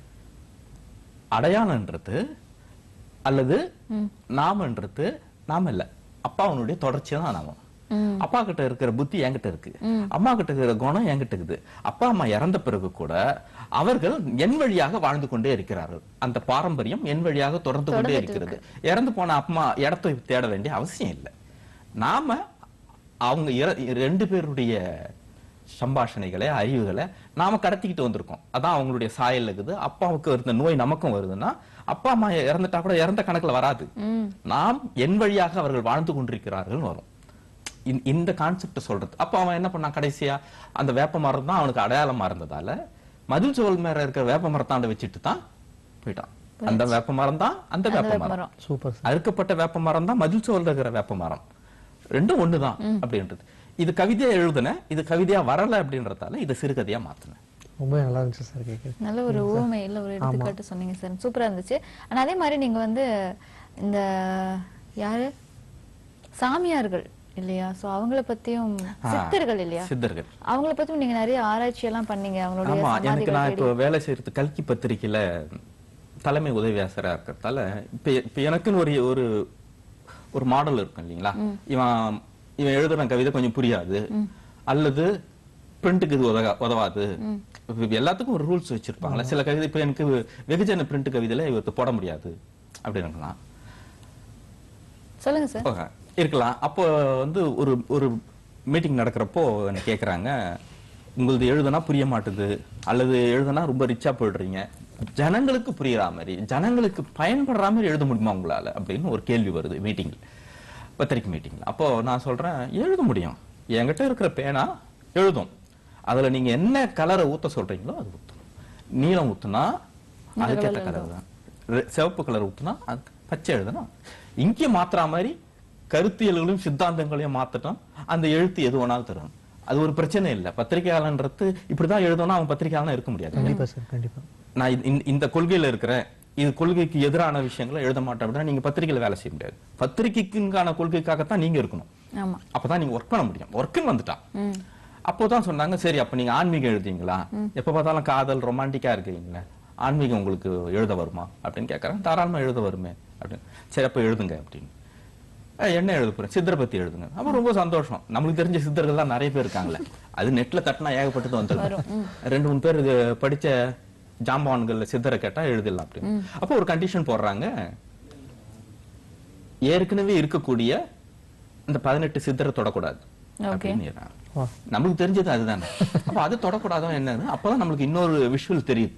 அடையாளன்றது அல்லது நாமன்றது நாம இல்ல அப்பாவனுடைய தொடர்ச்சி தான் நாம அப்பா கிட்ட இருக்கிற புத்தி என்கிட்ட இருக்கு அம்மா கிட்ட இருக்கிற குணம் என்கிட்ட இருக்குது அப்பா அம்மா இறந்த பிறகு கூட அவர்கள் என் வழியாக வாழ்ந்து கொண்டே இருக்கிறார்கள் அந்த பாரம்பரியம் என் வழியாக தொடர்ந்து கொண்டே இருக்கிறது இறந்து போன அம்மா இடத்தை தேட வேண்டிய அவசியம் இல்லை நாம அவங்க இற- ரெண்டு பேருடைய சம்பாஷணைகளை அறிவுகளை நாம கடத்திக்கிட்டு வந்திருக்கோம் அதான் அவங்களுடைய சாயல் இருக்குது அப்பாவுக்கு இருந்த நோய் நமக்கும் வருதுன்னா அப்பா அம்மா இறந்துட்டா கூட இறந்த கணக்குல வராது நாம் என் வழியாக அவர்கள் வாழ்ந்து கொண்டிருக்கிறார்கள் வரும் இந்த- இந்த கான்செப்ட் சொல்றது அப்ப அவன் என்ன பண்ணான் கடைசியா அந்த வேப்ப மரம் தான் அவனுக்கு அடையாளமா இருந்ததால மதில் சுவல் மேல இருக்கிற வேப்ப மரத்தாண்ட வச்சுட்டு தான் போயிட்டான் அந்த வேப்ப மரம் தான் அந்த வேப்ப வேப்ப மரம் மரம். சூப்பர் சார் அறுக்கப்பட்ட வேப்ப மரம் தான் மதில் சுவல்ல இருக்கிற வேப்ப மரம் ரெண்டும் ஒண்ணுதான் அப்படின்றது இது கவிதையா எழுதுனேன் இது கவிதையா வரல அப்படின்றதால இதை சிறுகதையா மாத்தினேன் ரொம்ப நல்லா இருந்துச்சு சார் கேட்குறது நல்ல ஒரு ஊமை இல்ல ஒரு எடுத்துக்காட்டு சொன்னீங்க சார் சூப்பரா இருந்துச்சு ஆனா அதே மாதிரி நீங்க வந்து இந்த யாரு சாமியார்கள் இல்லையா சோ அவங்கள பத்தியும் சித்தர்கள் இல்லையா சித்தர்கள் அவங்கள பத்தியும் நீங்க நிறைய ஆராய்ச்சி எல்லாம் பண்ணீங்க அவங்களுடைய ஆமா எனக்கு சமாதிகளை நான் தேடி. இப்போ வேலை செய்யறது கல்கி பத்திரிக்கையில தலைமை உதவி ஆசிரியரா இருக்கிறதால இப்ப இப்ப எனக்குன்னு ஒரு ஒரு ஒரு மாடல் இருக்கும் இல்லைங்களா இவன் இவன் எழுதுன கவிதை கொஞ்சம் புரியாது அல்லது பிரிண்ட்டுக்கு இது உதவா உதவாது இப்ப எல்லாத்துக்கும் ஒரு ரூல்ஸ் வச்சிருப்பாங்களா சில கவிதை இப்ப எனக்கு வெகுஜன பிரிண்ட் கவிதையில இவருக்கு போட முடியாது அப்படின்னு இருக்கலாம் சொல்லுங்க சார் ஓகே. இருக்கலாம் அப்போ வந்து ஒரு ஒரு மீட்டிங் நடக்கிறப்போ என்ன கேக்குறாங்க உங்களது எழுதுனா புரிய மாட்டுது அல்லது எழுதுனா ரொம்ப ரிச்சா போயிடுறீங்க ஜனங்களுக்கு புரியுற மாதிரி ஜனங்களுக்கு பயன்படுற மாதிரி எழுத முடியுமா உங்களால அப்படின்னு ஒரு கேள்வி வருது மீட்டிங் பத்திரிக்கை மீட்டிங்ல அப்போ நான் சொல்றேன் எழுத முடியும் என்கிட்ட இருக்கிற பேனா எழுதும் அதுல நீங்க என்ன கலரை ஊத்த சொல்றீங்களோ அது ஊத்தும் நீலம் ஊத்துனா அதுக்கேற்ற கலர் தான் ரெ- சிவப்பு கலர் ஊத்துனா அது பச்சை எழுதுனா இங்கே மாத்துற மாதிரி கருத்தியல்களையும் சித்தாந்தங்களையும் மாத்தட்டும் அந்த எழுத்து எது வேணாலும் தரும் அது ஒரு பிரச்சனை இல்லை பத்திரிகையாளன்றது இப்படிதான் எழுதணும் அவன் பத்திரிகையாளனா இருக்க முடியாது கண்டிப்பா சார் கண்டிப்பா நான் இந்த- இந்த- இந்த கொள்கையில இருக்கிறேன் இது கொள்கைக்கு எதிரான விஷயங்களை எழுத மாட்டேன் அப்படின்னா நீங்க பத்திரிகையில வேலை செய்ய முடியாது பத்திரிகைக்குங்கான கொள்கைக்காகத்தான் நீங்க இருக்கணும் ஆமா அப்பதான் நீங்க ஒர்க் பண்ண முடியும் ஒர்க்குன்னு வந்துட்டான் அப்போதான் சொன்னாங்க சரி அப்ப நீங்க ஆன்மீகம் எழுதிங்களா எப்ப பார்த்தாலும் காதல் ரொமான்டிக்கா இருக்கீங்களா ஆன்மீகம் உங்களுக்கு எழுத வருமா அப்படின்னு கேட்கறேன் தாராளமா எழுத வருமே அப்படின்னு சரி அப்ப எழுதுங்க அப்படின்னு அஹ் என்ன எழுத போறேன் சித்தரை பத்தி எழுதுங்க அப்ப ரொம்ப சந்தோஷம் நம்மளுக்கு தெரிஞ்ச சித்தர்கள் தான் நிறைய பேர் இருக்காங்களே அது நெட்ல தட்டினா ஏகப்பட்டது வந்துடும் ரெண்டு மூணு பேர் இது படிச்ச ஜாம்பவான்கள் சித்தரை கேட்டா எழுதிடலாம் அப்படின்னு அப்போ ஒரு கண்டிஷன் போடுறாங்க ஏற்கனவே இருக்கக்கூடிய இந்த பதினெட்டு சித்தரை தொடக்கூடாது அப்படின்னு வா. நம்மளுக்கு தெரிஞ்சது அதுதானே அப்ப அது தொடக்கூடாதான் என்னன்னு அப்பதான் நம்மளுக்கு இன்னொரு விஷுவல் தெரியுது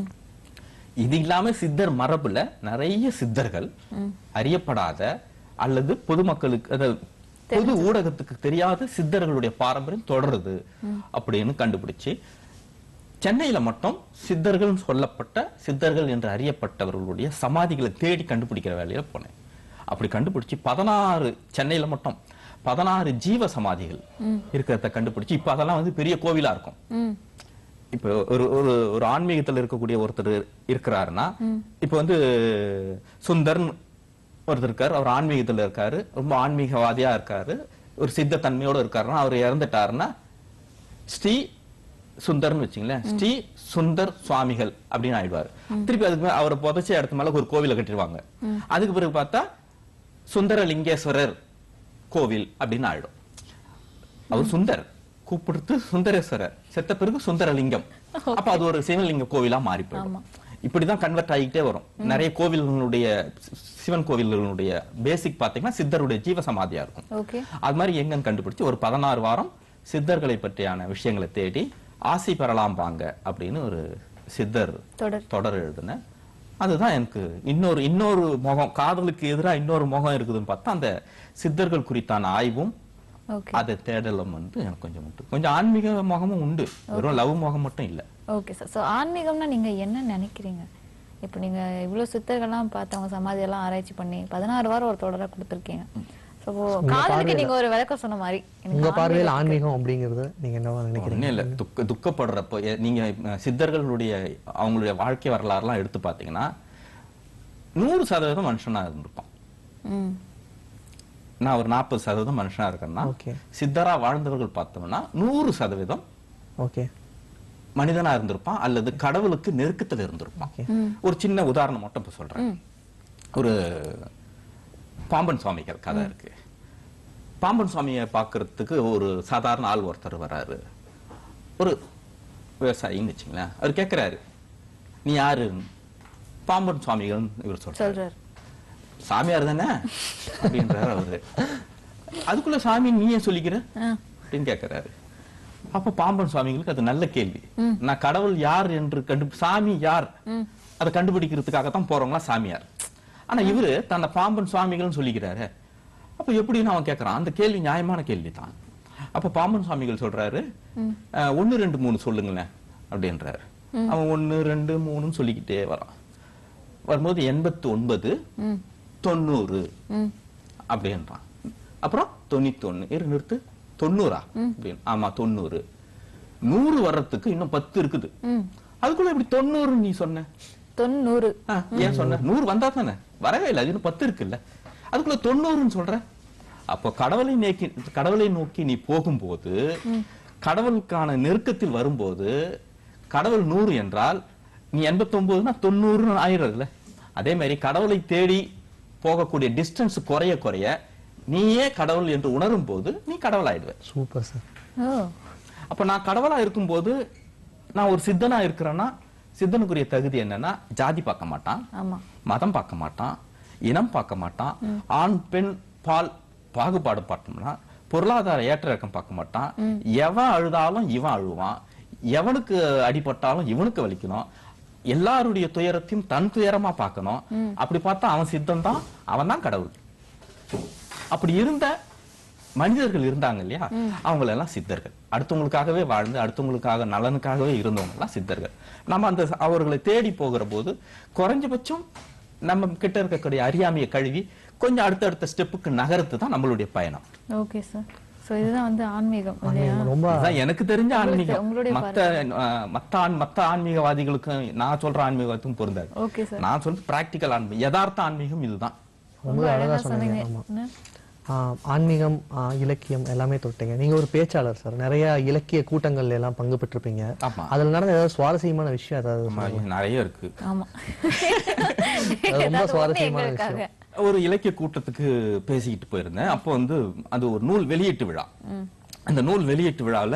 இது இல்லாம சித்தர் மரபுல நிறைய சித்தர்கள் அறியப்படாத அல்லது பொதுமக்களுக்கு அதாவது பொது ஊடகத்துக்கு தெரியாத சித்தர்களுடைய பாரம்பரியம் தொடருது அப்படின்னு கண்டுபிடிச்சு சென்னையில மட்டும் சித்தர்கள் சொல்லப்பட்ட சித்தர்கள் என்று அறியப்பட்டவர்களுடைய சமாதிகளை தேடி கண்டுபிடிக்கிற வேலையில போனேன் அப்படி கண்டுபிடிச்சு பதினாறு சென்னையில மட்டும் பதினாறு ஜீவ சமாதிகள் இருக்கிறத கண்டுபிடிச்சு இப்ப அதெல்லாம் வந்து பெரிய கோவிலா இருக்கும் ம் இப்ப ஒரு ஒரு ஒரு ஆன்மீகத்துல இருக்கக்கூடிய ஒருத்தர் இருக்கிறாருன்னா இப்ப வந்து சுந்தர் ஒருத்தர் இருக்காரு அவர் ஆன்மீகத்துல இருக்காரு ரொம்ப ஆன்மீகவாதியா இருக்காரு ஒரு சித்த தன்மையோட இருக்காருன்னா அவர் இறந்துட்டாருன்னா ஸ்ரீ சுந்தர்னு வச்சுங்களேன் ஸ்ரீ சுந்தர் சுவாமிகள் அப்படின்னு ஆயிடுவாரு திருப்பி அதுக்கு மேல அவரை புதைச்ச இடத்து மேல ஒரு கோவிலை கட்டிடுவாங்க அதுக்கு பிறகு பார்த்தா சுந்தரலிங்கேஸ்வரர் கோவில் அப்படின்னு ஆயிடும் அவர் சுந்தர் கூப்பிடுத்து சுந்தரேஸ்வரர் செத்த பிறகு சுந்தரலிங்கம் அப்ப அது ஒரு சிவலிங்க கோவிலா மாறி போயிடும் இப்படிதான் கன்வெர்ட் ஆகிட்டே வரும் நிறைய கோவில்களுடைய சிவன் கோவில்களுடைய பேசிக் பாத்தீங்கன்னா சித்தருடைய ஜீவ சமாதியா இருக்கும் ஓகே அது மாதிரி எங்கன்னு கண்டுபிடிச்சு ஒரு பதினாறு வாரம் சித்தர்களை பற்றியான விஷயங்களை தேடி ஆசி பெறலாம் வாங்க அப்படின்னு ஒரு சித்தர் தொடர் தொடர் எழுதினேன் அதுதான் எனக்கு இன்னொரு இன்னொரு முகம் காதலுக்கு எதிரா இன்னொரு முகம் இருக்குதுன்னு பார்த்தா அந்த சித்தர்கள் குறித்தான ஆய்வும் ஓகே அதை தேடலும் வந்து எனக்கு கொஞ்சம் உண்டு கொஞ்சம் ஆன்மீக முகமும் உண்டு வெறும் லவ் முகம் மட்டும் இல்ல ஓகே சார் ஸோ ஆன்மீகம்னா நீங்க என்ன நினைக்கிறீங்க இப்போ நீங்க இவ்வளவு சித்தர்கள்லாம் பார்த்து அவங்க சமாதியெல்லாம் ஆராய்ச்சி பண்ணி பதினாறு வாரம் ஒரு தொடரா கொடுத்துருக்கீங்க ஸோ காதலுக்கு நீங்க ஒரு விளக்கம் சொன்ன மாதிரி எனக்கு உங்க பார்வையில் ஆன்மீகம் ஆன்மீகம் அப்படிங்கறது நீங்க என்னவா நினைக்கிறீங்க ஒண்ணும் இல்ல துக்க துக்கப்படுறப்போ எ- நீங்க அஹ், சித்தர்களுடைய அவங்களுடைய வாழ்க்கை வரலாறுலாம் எடுத்து பார்த்தீங்கன்னா நூறு சதவீதம் மனுஷனா இருந்திருப்பான் ம் நான் ஒரு நாற்பது சதவீதம் மனுஷனா இருக்கேன்னா Okay. சித்தரா வாழ்ந்தவர்கள் பார்த்தோம்னா நூறு சதவீதம் ஓகே மனிதனா இருந்திருப்பான் அல்லது கடவுளுக்கு நெருக்கத்துல இருந்திருப்பான் ஒரு சின்ன உதாரணம் மட்டும் இப்ப சொல்றேன் ஒரு பாம்பன் சுவாமிகள் கதை இருக்கு பாம்பன் சுவாமியை பார்க்கிறதுக்கு ஒரு சாதாரண ஆள் ஒருத்தர் வராரு ஒரு விவசாயின்னு வச்சுங்களேன் அவர் கேட்கிறாரு நீ யாரு பாம்பன் சுவாமிகள் இவர் சொல்றாரு சொல்றாரு சாமியார் தானே அப்படின்றாரு அவரு அதுக்குள்ள சாமி நீ ஏன் சொல்லிக்கிற அப்படின்னு கேக்குறாரு அப்ப பாம்பன் சுவாமிகளுக்கு அது நல்ல கேள்வி நான் கடவுள் யார் என்று கண்டு சாமி யார் அதை கண்டுபிடிக்கிறதுக்காக தான் போறவங்களா சாமியார் ஆனா இவரு தன்னை பாம்பன் சுவாமிகள்னு சொல்லிக்கிறாரு அப்ப எப்படின்னு அவன் கேக்குறான் அந்த கேள்வி நியாயமான கேள்வி தான் அப்ப பாம்பன் சுவாமிகள் சொல்றாரு அஹ், ஒண்ணு ரெண்டு மூணு சொல்லுங்களேன் அப்படின்றாரு அவன் ஒண்ணு ரெண்டு மூணுன்னு சொல்லிக்கிட்டே வரான் வரும்போது எண்பத்தி ஒன்பது தொண்ணூறு அப்படின்றான் அப்புறம் தொண்ணூத்தி ஒண்ணு இரு நிறுத்து தொண்ணூறா அப்படின்னு ஆமா தொண்ணூறு நூறு வர்றதுக்கு இன்னும் பத்து இருக்குது அதுக்குள்ள இப்படி தொண்ணூறு நீ சொன்ன தொண்ணூறு ஆ, ஏன் சொன்ன நூறு வந்தா தானே வரவே இல்லை அது இன்னும் பத்து இருக்குல்ல அதுக்குள்ள தொண்ணூறுன்னு சொல்ற அப்போ கடவுளை நோக்கி கடவுளை நோக்கி நீ போகும்போது கடவுளுக்கான நெருக்கத்தில் வரும்போது கடவுள் நூறு என்றால் நீ எண்பத்தி ஒன்பதுனா தொண்ணூறு ஆயிடுறதுல அதே மாதிரி கடவுளை தேடி போகக்கூடிய டிஸ்டன்ஸ் குறைய குறைய நீயே கடவுள் என்று உணரும் போது நீ கடவுள் ஆயிடுவ சூப்பர் சார் ஓ அப்ப நான் கடவுளா இருக்கும்போது நான் ஒரு சித்தனா இருக்கிறேன்னா சித்தனுக்குரிய தகுதி என்னன்னா ஜாதி பார்க்க மாட்டான் ஆமா மதம் பார்க்க மாட்டான் இனம் பார்க்க மாட்டான் ஆண் பெண் பால் பாகுபாடு பார்த்தோம்னா பொருளாதார ஏற்ற இறக்கம் பார்க்க மாட்டான் எவன் அழுதாலும் இவன் அழுவான் எவனுக்கு அடிபட்டாலும் இவனுக்கு வலிக்கணும் எல்லாருடைய துயரத்தையும் தன் துயரமா பார்க்கணும் அப்படி பார்த்தா அவன் சித்தம் தான் அவன் தான் கடவுள் அப்படி இருந்த மனிதர்கள் இருந்தாங்க இல்லையா அவங்க எல்லாம் சித்தர்கள் அடுத்தவங்களுக்காகவே வாழ்ந்து அடுத்தவங்களுக்காக நலனுக்காகவே இருந்தவங்க எல்லாம் சித்தர்கள் நம்ம அந்த அவர்களை தேடி போகிற போது குறைஞ்சபட்சம் நம்ம கிட்ட இருக்கக்கூடிய அறியாமையை கழுவி கொஞ்சம் அடுத்தடுத்த ஸ்டெப்புக்கு நகர்த்து தான் நம்மளுடைய பயணம் ஓகே சார் சோ இதுதான் வந்து ஆன்மீகம் இல்லையா ரொம்ப இதுதான் எனக்கு தெரிஞ்ச உங்களுக்கு- ஆன்மீகம் உங்களுடைய மத்த அஹ், மத்த ஆண் மத்த ஆன்மீகவாதிகளுக்கு நான் சொல்ற ஆன்மீகத்துக்கும் பொருந்தாது ஓகே சார் நான் சொல்ற பிராக்டிக்கல் ஆன்மீகம் யதார்த்த ஆன்மீகம் இதுதான் ரொம்ப அழகா சொன்னீங்க ஆமா என்ன? ஆஹ் ஆன்மீகம் ஆஹ் இலக்கியம் எல்லாமே தொட்டீங்க நீங்க ஒரு பேச்சாளர் சார் நிறைய இலக்கிய கூட்டங்கள்ல எல்லாம் பங்கு பெற்றிருப்பீங்க ஆமா. அதுல நடந்த ஏதாவது சுவாரஸ்யமான விஷயம் ஏதாவது ஆமா, நிறைய இருக்கு ஆமா ரொம்ப ஏதாவது ஒண்ணு சுவாரஸ்யமான எங்களுக்காக. ஒரு இலக்கிய கூட்டத்துக்கு பேசிக்கிட்டு போயிருந்தேன் அப்போ வந்து அது ஒரு நூல் வெளியீட்டு விழா அந்த நூல் வெளியீட்டு விழாவில்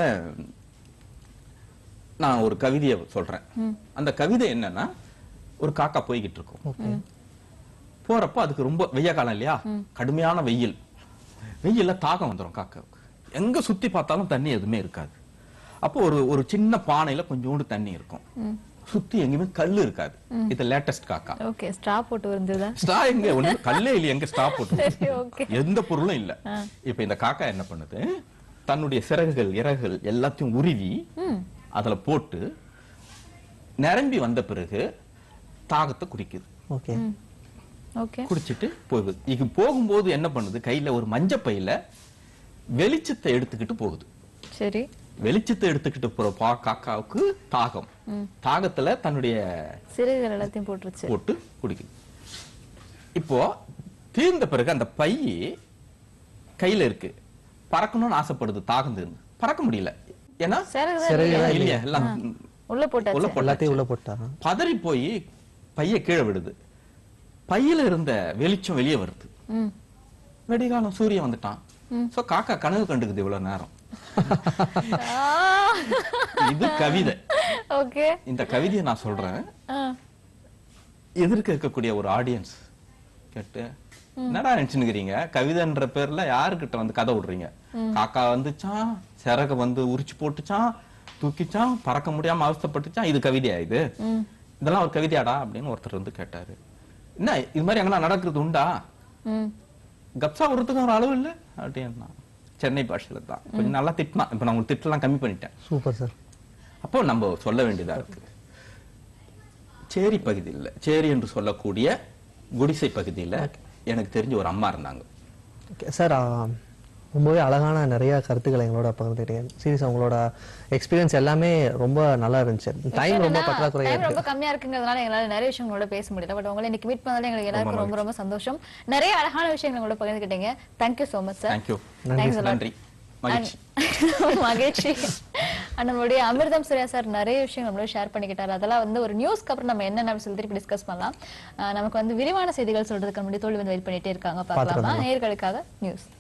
நான் ஒரு கவிதையை சொல்றேன் அந்த கவிதை என்னன்னா ஒரு காக்கா போய்கிட்டு இருக்கும் போறப்போ அதுக்கு ரொம்ப வெய்ய காலம் இல்லையா கடுமையான வெயில் வெயில்ல தாகம் வந்துடும் காக்காவுக்கு எங்க சுத்தி பார்த்தாலும் தண்ணி எதுவுமே இருக்காது அப்போ ஒரு ஒரு சின்ன பானையில கொஞ்சோண்டு தண்ணி இருக்கும் சுத்தி எங்கேயுமே கல்லு இருக்காது இது லேட்டஸ்ட் காக்கா ஓகே ஸ்ட்ரா போட்டு வருந்ததா ஸ்டா எங்க ஒண்ணு கல்லே இல்லையே எங்க ஸ்டா போட்டு சரி ஓகே எந்த பொருளும் இல்ல இப்ப இந்த காக்கா என்ன பண்ணுது தன்னுடைய சிறகுகள் இறகுகள் எல்லாத்தையும் உருவி அதுல போட்டு நிரம்பி வந்த பிறகு தாகத்தை குடிக்குது ஓகே ஓகே குடிச்சிட்டு போகுது இது போகும்போது என்ன பண்ணுது கையில ஒரு மஞ்ச பையில வெளிச்சத்தை எடுத்துக்கிட்டு போகுது சரி வெளிச்சத்தை எடுத்துக்கிட்டு போற பா காக்காவுக்கு தாகம் தாகத்துல தன்னுடைய சிறுகள் எல்லாத்தையும் போட்டுருச்சு போட்டு குடிக்குது இப்போ தீர்ந்த பிறகு அந்த பை கையில இருக்கு பறக்கணும்னு ஆசைப்படுது தாகம் தீர்ந்து பறக்க முடியல ஏன்னா சிறகுதான் இல்லையா எல்லாம் உள்ள போட்டாச்சு உள்ள எல்லாத்தையும் போட்டாச்சு உள்ள போட்டா பதறி போய் பைய கீழே விடுது பையில இருந்த வெளிச்சம் வெளியே வருது ம் வெடிகாலம் சூரியன் வந்துட்டான் சோ காக்கா கனவு கண்டுக்குது இவ்வளவு நேரம் இது கவிதை ஓகே இந்த கவிதையை நான் சொல்றேன் எதிர்க்க இருக்கக்கூடிய ஒரு ஆடியன்ஸ் கேட்டு என்னடா நினைச்சுக்கிறீங்க கவிதைன்ற பேர்ல யாருக்கிட்ட வந்து கதை விடுறீங்க காக்கா வந்துச்சான் சிறக வந்து உரிச்சு போட்டுச்சான் தூக்கிச்சான் பறக்க முடியாம அவஸ்தைப்பட்டுச்சான் இது கவிதையா இது இதெல்லாம் ஒரு கவிதையாடா அப்படின்னு ஒருத்தர் வந்து கேட்டாரு என்ன இது மாதிரி எங்கன்னா நடக்கிறது உண்டா ம் கப்சா விடுறதுக்கு ஒரு அளவு இல்ல அப்படின்னா சென்னை பாஷையில தான் கொஞ்சம் நல்லா திட்டினா இப்ப நான் உங்களுக்கு திட்டலாம் கம்மி பண்ணிட்டேன் சூப்பர் சார் அப்போ நம்ம சொல்ல வேண்டியதா இருக்கு சேரி பகுதியில் சேரி என்று சொல்லக்கூடிய குடிசை பகுதியில எனக்கு தெரிஞ்ச ஒரு அம்மா இருந்தாங்க ஓகே சார் ரொம்பவே அழகான நிறைய கருத்துக்களை எங்களோட பகிர்ந்துட்டீங்க சீரியஸ் உங்களோட எக்ஸ்பீரியன்ஸ் எல்லாமே ரொம்ப நல்லா இருந்துச்சு டைம் ரொம்ப பற்றாக்குறையா டைம் இருக்கு ரொம்ப கம்மியா இருக்குங்கிறதுனால எங்களால நிறைய விஷயங்களோட பேச முடியல பட் உங்களை இன்னைக்கு மீட் பண்ணதால எங்களுக்கு எல்லாருக்கும் ரொம்ப ரொம்ப சந்தோஷம் நிறைய அழகான விஷயங்களோட பகிர்ந்துக்கிட்டீங்க thank you so much sir thank you Thanks a lot. நன்றி மகிழ்ச்சி மகிழ்ச்சி And நம்மளுடைய அமிர்தம் சூர்யா சார் நிறைய விஷயம் நம்மளோட ஷேர் பண்ணிக்கிட்டாரு அதெல்லாம் வந்து ஒரு நியூஸ்க்கு அப்புறம் நம்ம என்னென்ன சொல்லி திருப்பி டிஸ்கஸ் பண்ணலாம் அஹ் நமக்கு வந்து விரிவான செய்திகள் சொல்றதுக்கு முன்னாடி தோல்வி வந்து வெயிட் பண்ணிட்டே இருக்காங்க பார்க்கலாமா நேர்களுக்காக நியூஸ்